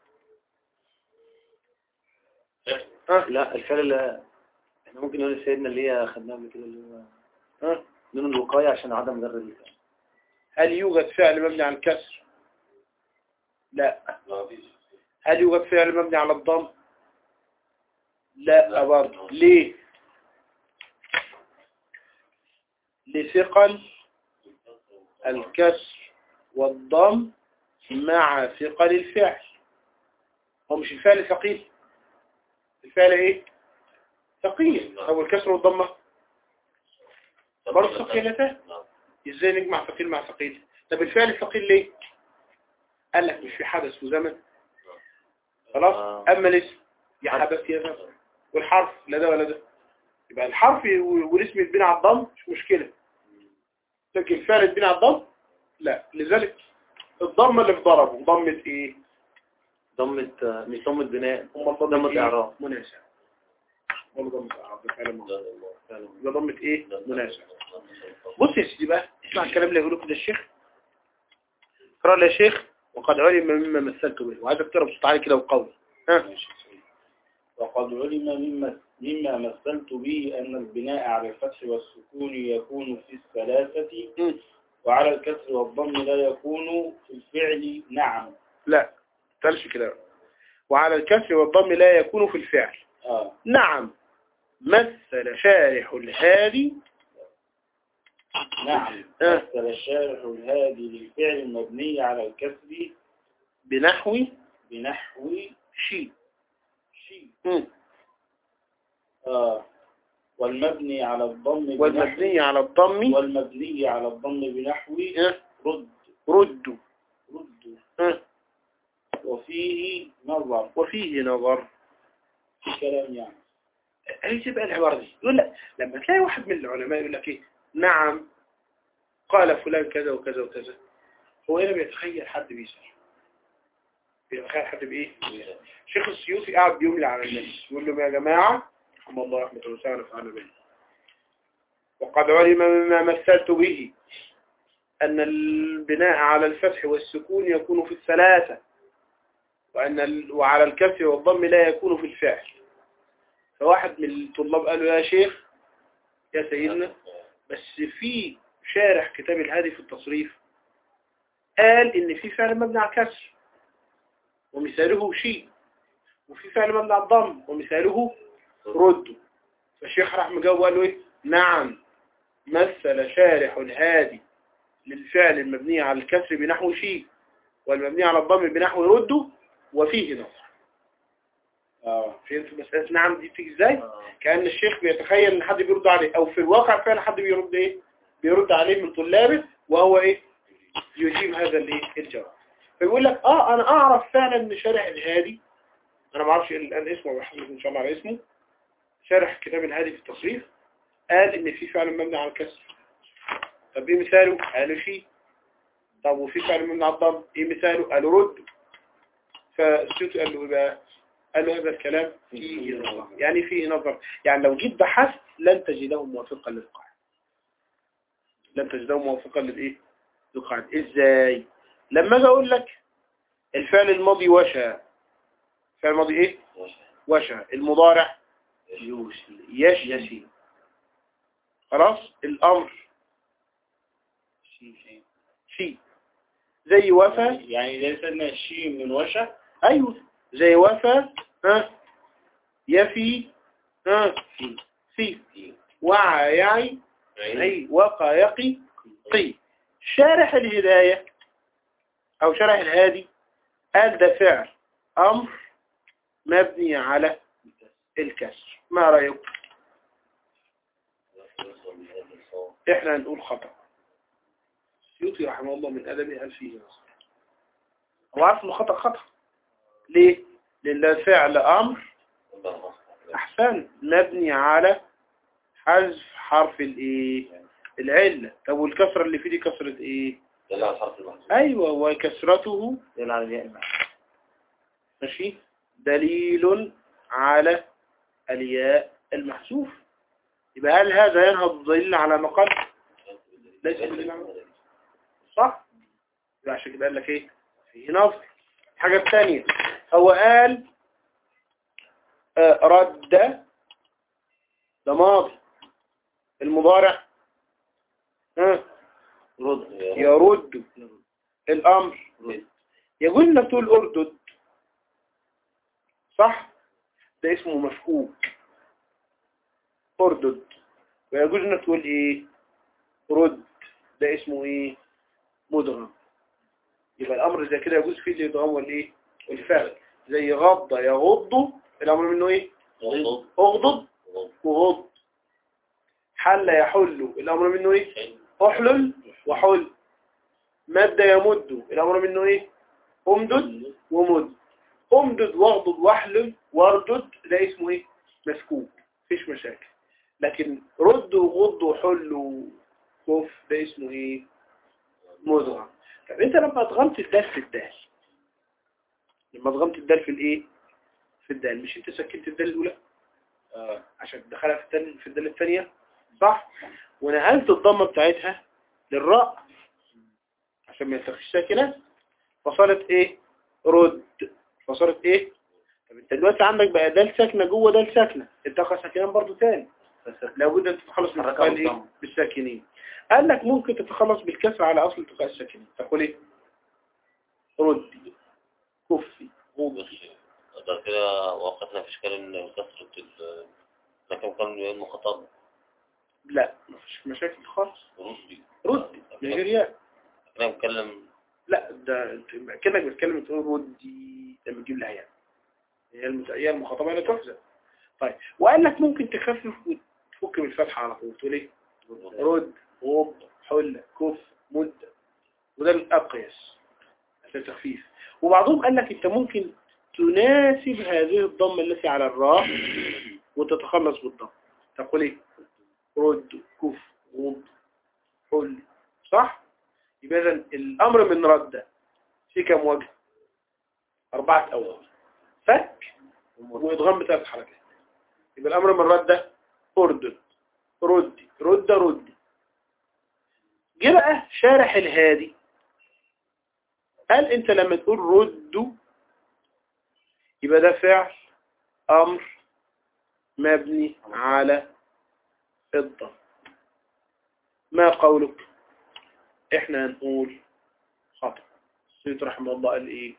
ها لا الفعل اللي احنا ممكن نقول سيدنا اللي هي خدناها قبل كده اللي هو ها نون الوقاية عشان عدم جر الفعل هل يوجد فعل مبني على الكسر لا ما فيش هل يوجد فعل مبني على الضم لا برضه ليه لثقل الكسر والضم مع ثقل الفعل هو مش الفعل ثقيل الفعل ايه ثقيل او الكسر والضمه برضه ثقيلتان نعم. ازاي نجمع ثقيل مع ثقيل طب الفعل الثقيل ليه قال لك مش في حدث وزمن خلاص آه. اما الاسم يا حدث يا زمن والحرف لا ده ولا ده يبقى الحرف والاسم يتبني على الضم مش مشكلة لكن الفعل يتبني على الضم لا لذلك الضمة اللي في ضربه ضمة ايه ضمة مش ضمة بناء هم ضمة إيه؟ إعراب. مناسب ولا ضمة اعراب ده فعل ماضي. لا، لا، يبقى ضمة ايه لا، لا، مناسب لا، لا، لا. بص يا سيدي بقى اسمع الكلام اللي هيقوله كده الشيخ اقرا لي يا شيخ وقد علم مما مثلت به وعايزك تقرا بصوت عالي كده وقوي ها وقد علم مما مما مثلت به أن البناء على الفتح والسكون يكون في الثلاثة مم. وعلى الكسر والضم لا يكون في الفعل نعم لا تلش كده وعلى الكسر والضم لا يكون في الفعل آه. نعم مثل شارح الهادي نعم آه. مثل الشارح الهادي للفعل المبني على الكسر بنحو بنحو شيء شيء مم. آه. والمبني على الضم بنحو والمبني على الضم والمبني على الضم بنحو آه، رد رد رد آه، وفيه نظر وفيه نظر في كلام يعني ايش بقى العبارة دي يقول لك لما تلاقي واحد من العلماء يقول لك ايه نعم قال فلان كذا وكذا وكذا هو هنا بيتخيل حد بيسأل بيتخيل حد بايه شيخ السيوطي قاعد بيملي على الناس يقول لهم يا جماعة رحم الله رحمة الله تعالى فعلا به وقد علم مما مثلت به أن البناء على الفتح والسكون يكون في الثلاثة وأن ال... وعلى الكسر والضم لا يكون في الفعل فواحد من الطلاب قال له يا شيخ يا سيدنا بس في شارح كتاب الهادي في التصريف قال ان في فعل مبني على الكسر ومثاله شيء وفي فعل مبني على الضم ومثاله رد فالشيخ راح مجاوب وقال له ايه نعم مثل شارح الهادي للفعل المبني على الكسر بنحو شيء والمبني على الضم بنحو رده وفيه نصر اه فهمت مسألة نعم دي بتيجي ازاي كأن الشيخ بيتخيل ان حد بيرد عليه او في الواقع فعلا حد بيرد ايه بيرد عليه من طلابه وهو ايه يجيب هذا الايه الجواب فيقول لك اه انا اعرف فعلا ان شارح الهادي انا ما اعرفش الان اسمه بحث ان شاء الله على اسمه شارح كتاب الهادي في التصريف قال ان في فعل مبني على الكسر طب ايه مثاله قالوا شيء طب وفي فعل مبني على الضم ايه مثاله قالوا رد فالسيوطي قال له ايه بقى قال له هذا الكلام فيه نظر يعني فيه نظر يعني لو جيت بحثت لن تجده موافقا للقاعدة لن تجده موافقا للايه للقاعدة ازاي لما اجي اقول لك الفعل الماضي وشى الفعل الماضي ايه وشى المضارع يشي خلاص الامر شي زي وفى يعني ليس لنا الشيء من وشة ايوه زي وفى ها يفي ها في وعى يعي اي وقى يقي قي شارح الهداية او شارح الهادي قال ده فعل امر مبني على الكسر ما رأيك احنا نقول خطأ السيوطي رحمه الله من أدبه قال فيه نصر هو عارف انه خطأ خطأ ليه؟ لأن ده فعل أمر أحسن مبني على حذف حرف الإيه؟ العلة طب والكسرة اللي فيه دي كسرة إيه؟ دل على الحرف المحذوف أيوة وكسرته دل على الياء المعنى ماشي دليل على الياء المحذوف يبقى هل هذا ينهض الدليل على ما قال ليس بدليل على صح يبقى عشان كده قال لك ايه فيه نظر الحاجة الثانية هو قال آه، رد ده ماضي المضارع ها رد يرد الأمر رد يقول انك تقول اردد صح ده اسمه مفكوك اردد ويجوز انك تقول ايه رد ده اسمه ايه مدغم يبقى الامر زي كده يجوز فيه الادغام والايه والفعل زي غض يغض الامر منه ايه غض اغضض غض وغض حل يحل الامر منه ايه احلل وحل مد يمد الامر منه ايه امدد ومد امدد واغضض واحلل واردد ده اسمه ايه مسكوك مفيش مشاكل لكن رد وغض وحل وكف ده اسمه ايه مدغم طب انت لما ادغمت الدال في الدال لما ادغمت الدال في الايه في الدال مش انت سكنت الدال الاولى آه. عشان تدخلها في الدال في الدال الثانيه صح ونقلت الضمه بتاعتها للراء عشان ما يتخش ساكنه فصارت ايه رد فصارت ايه طب انت دلوقتي عندك بقى دال ساكنه جوه دال ساكنه التقى ساكنان برضو تاني لابد ان تتخلص من حركة التقاء الايه والضم. بالساكنين قال لك ممكن تتخلص بالكسر على اصل التقاء الساكنين تقول ايه ردي كفي غضي ده كده وقفنا في اشكال ان كسرة ال لكن كان المخاطب لا مفيش مشاكل خالص ردي ردي من غير ياء احنا بنتكلم لا ده انت- كأنك بتتكلم تقول ردي لما تجيب لها ياء هي المت- هي المخاطبة لا تحزن طيب وقال لك ممكن تخفف وتفك من الفتحة على طول تقول ايه رد غض حل كف مد وده الأقيس عشان التخفيف وبعضهم قال لك انت ممكن تناسب هذه الضمة التي على الراء وتتخلص بالضم تقول ايه رد كف غض حل صح يبقى اذا الامر من رد في كم وجه اربعة اوجه فك وادغام بثلاث حركات يبقى الامر من رد اردد ردي رد ردي جه بقى شارح الهادي قال انت لما تقول ردوا يبقى ده فعل أمر مبني على الضم ما قولك احنا هنقول خطأ السيد رحمه الله قال ايه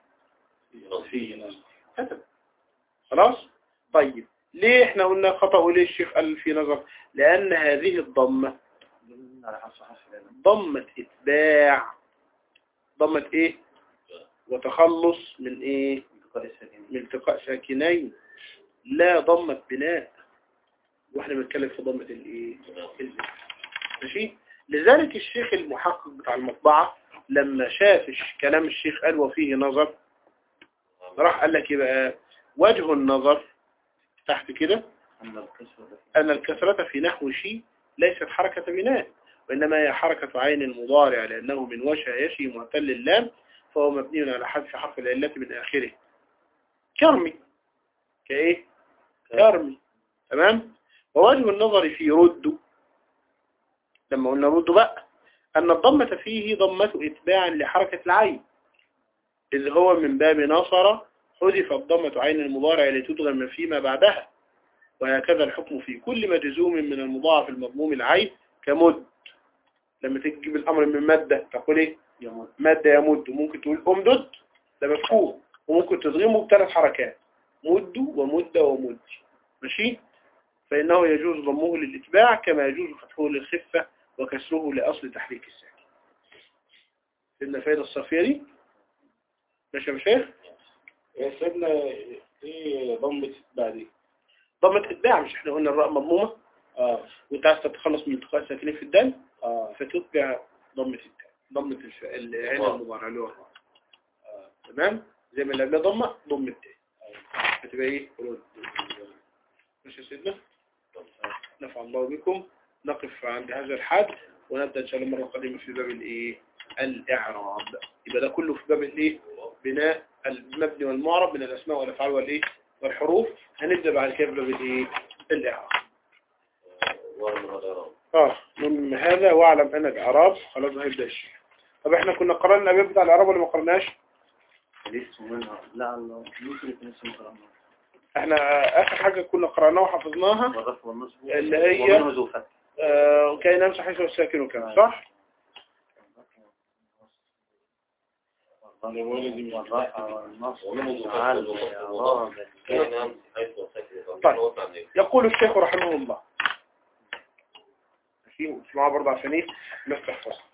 فيه كتب خلاص طيب ليه احنا قلنا خطأ وليه الشيخ قال في نظر لأن هذه الضمة على حرف حرف العلم ضمة إتباع ضمة إيه وتخلص من إيه انتقاء الساكنين من التقاء ساكنين لا ضمة بناء واحنا بنتكلم في ضمة الإيه البناء ماشي لذلك الشيخ المحقق بتاع المطبعة لما شاف الش- كلام الشيخ قال وفيه نظر راح قال لك يبقى وجه النظر تحت كده أما الكسر أن الكثرة في نحو شيء ليست حركة بناء وإنما هي حركة عين المضارع لأنه من وشى يشي معتل اللام فهو مبني على حذف حرف العلة من آخره كرمي كإيه؟ كرمي تمام؟ ووجه النظر في رد لما قلنا رد بقى أن الضمة فيه ضمة إتباع لحركة العين إذ هو من باب نصر حذف الضمة عين المضارع لتدغم فيما بعدها وهكذا الحكم في كل مجزوم من المضاعف المضموم العين كمد لما تجيب الأمر من مادة تقول إيه يموت مادة يمد وممكن تقول أمدد ده مفهوم وممكن تضغمه بثلاث حركات مد ومد ومد ماشي فإنه يجوز ضمه للإتباع كما يجوز فتحه للخفة وكسره لأصل تحريك الساكن إن فايدة الصافية دي ماشي يا شيخ يا سيدنا ايه ضمة بعدين ضمة إتباع مش احنا قلنا الراء مضمومة اه وانت عايز تتخلص من التقاء الساكنين في الدال اه فتتبع ضمة التاء ضمة الف... العين المضارع اللي هو الراء. تمام زي ما اللي قبلها ضمة ضم التاء هتبقى ايه رد ماشي يا سيدنا نفع الله بكم نقف عند هذا الحد ونبدأ إن شاء الله مرة قادمة في باب الإيه الإعراب يبقى ده كله في باب الإيه بناء المبني والمعرب من الأسماء والأفعال والإيه والحروف هنبدأ بعد كده في باب الإيه الإعراب اه من هذا واعلم أن الإعراب خلاص هيبدأ الشيء طب احنا كنا قرأنا الأبيات بتاع الإعراب ولا ما قرأناش لسه منها لا الله ممكن يكون اسمه كلام احنا آخر حاجة كنا قرأناها وحفظناها والرفع والنصب اللي هي- ومنه ذو فتح آه كي نمسح حيث الساكن كان صح؟ والرفع والنصب ومنه ذو وعلى فتح الإعراب كان حيث وسكن طيب. يقول الشيخ رحمه الله ماشي اسمعوا برضه عشان ايه نفتح فصل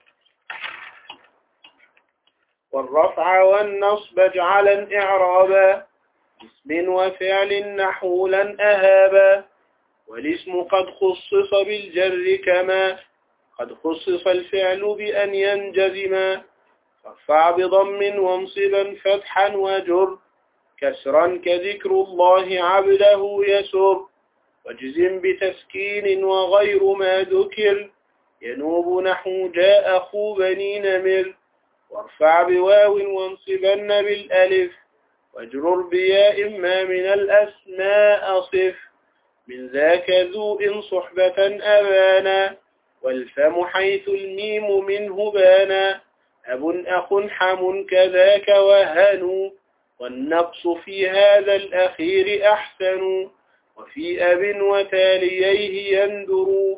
والرفع والنصب اجعلا اعرابا اسم وفعل نحولا اهابا والاسم قد خصص بالجر كما قد خصص الفعل بأن ينجزما فارفع بضم وانصبا فتحا وجر كسرا كذكر الله عبده يسر واجزم بتسكين وغير ما ذكر ينوب نحو جاء أخو بني نمر وارفع بواو وانصبن بالألف واجرر بياء ما من الأسماء صف من ذاك ذو إن صحبة أبانا والفم حيث الميم منه بانا أب أخ حم كذاك وهن والنقص في هذا الأخير أحسن وفي أب وتاليه يندر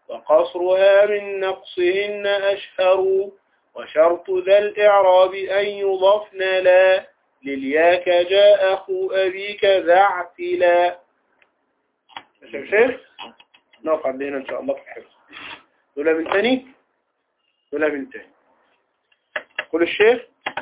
وقصرها من نقصهن أشهر وشرط ذا الإعراب أن يضفن لا للياك جاء أخو أبيك ذا اعتلا ماشي يا شيخ نقف عندنا إن شاء الله في الحفظ دولة من تاني دولة من تاني قول الشيخ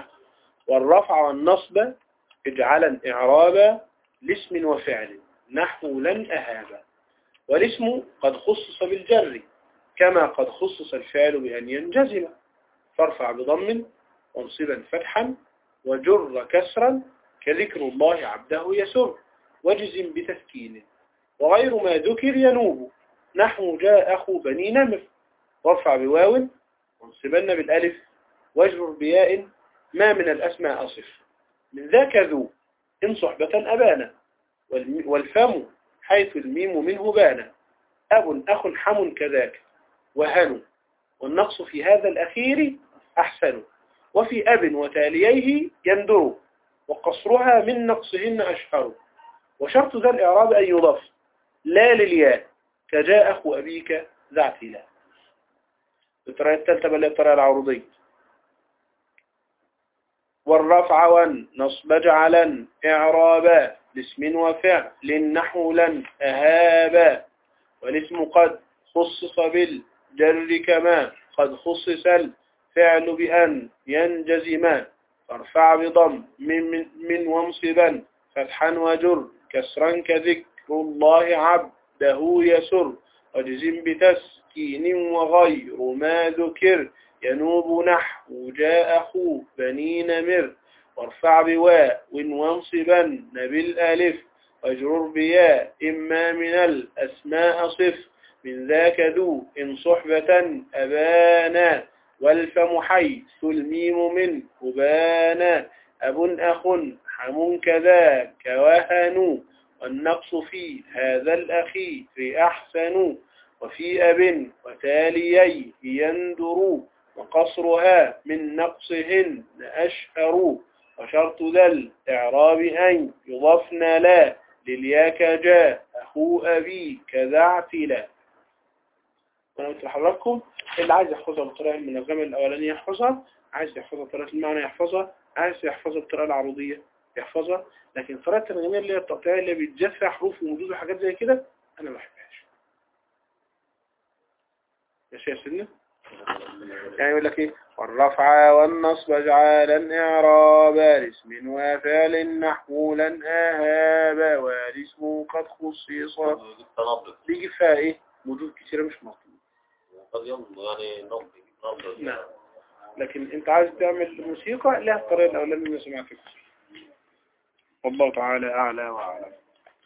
والرفع والنصب اجعلا إعرابا لاسم وفعل نحو لن أهابا والاسم قد خصص بالجر كما قد خصص الفعل بأن ينجزم فارفع بضم وانصبا فتحا وجر كسرا كذكر الله عبده يسر وجزم بتسكين وغير ما ذكر ينوب نحو جاء أخو بني نمر وارفع بواو وانصبن بالألف واجرر بياء ما من الأسماء أصف من ذاك ذو إن صحبة أبانا والم- والفم حيث الميم منه بانا أب أخ حم كذاك وهن والنقص في هذا الأخير أحسن وفي أب وتاليه يندر وقصرها من نقصهن أشهر وشرط ذا الإعراب أن يضاف لا للياء كجاء أخو أبيك ذا اعتلاء الطريقة الثالثة بل الطريقة العروضية والرفع والنصب جعلا إعرابا لاسم وفعل نحولا أهابا والاسم قد خصص بالجر كما قد خصص الفعل بأن ينجزما فارفع بضم من, من, من وانصبا فتحا وجر كسرا كذكر الله عبده يسر واجزم بتسكين وغير ما ذكر ينوب نحو جاء أخو بني نمر وارفع بواء وانصبا بالألف واجرر بياء إما من الأسماء صف من ذاك ذو إن صحبة أبانا والفم حيث الميم من أبانا أب أخ حم كذاك وهن والنقص في هذا الأخير أحسن وفي أب وتالييه يندر وقصرها من نقصهن أشهر وشرط ذا الإعراب أن يضفن لا للياك جاء أخو أبي كذا اعتلا أنا قلت لحضراتكم اللي عايز يحفظها بالطريقة المنظمة الأولانية يحفظها عايز يحفظها بطريقة المعنى يحفظها عايز يحفظها بالطريقة العروضية يحفظها لكن الطريقة التنظيمية اللي هي التقطيعية اللي بيتجف فيها حروف ومدود وحاجات زي كده أنا ما بحبهاش ماشي يا سيدنا يعني يقول لك ايه والرفع والنصب اجعالا اعرابا لاسم وفعل نحولا اهابا والاسم قد خصص التنبط بيجي فيها ايه وجود كتيرة مش مطلوب قد يمضي يعني نبض نبض نعم لكن انت عايز تعمل موسيقى لها الطريقة الاولانية اللي سمعتها والله تعالى اعلى واعلم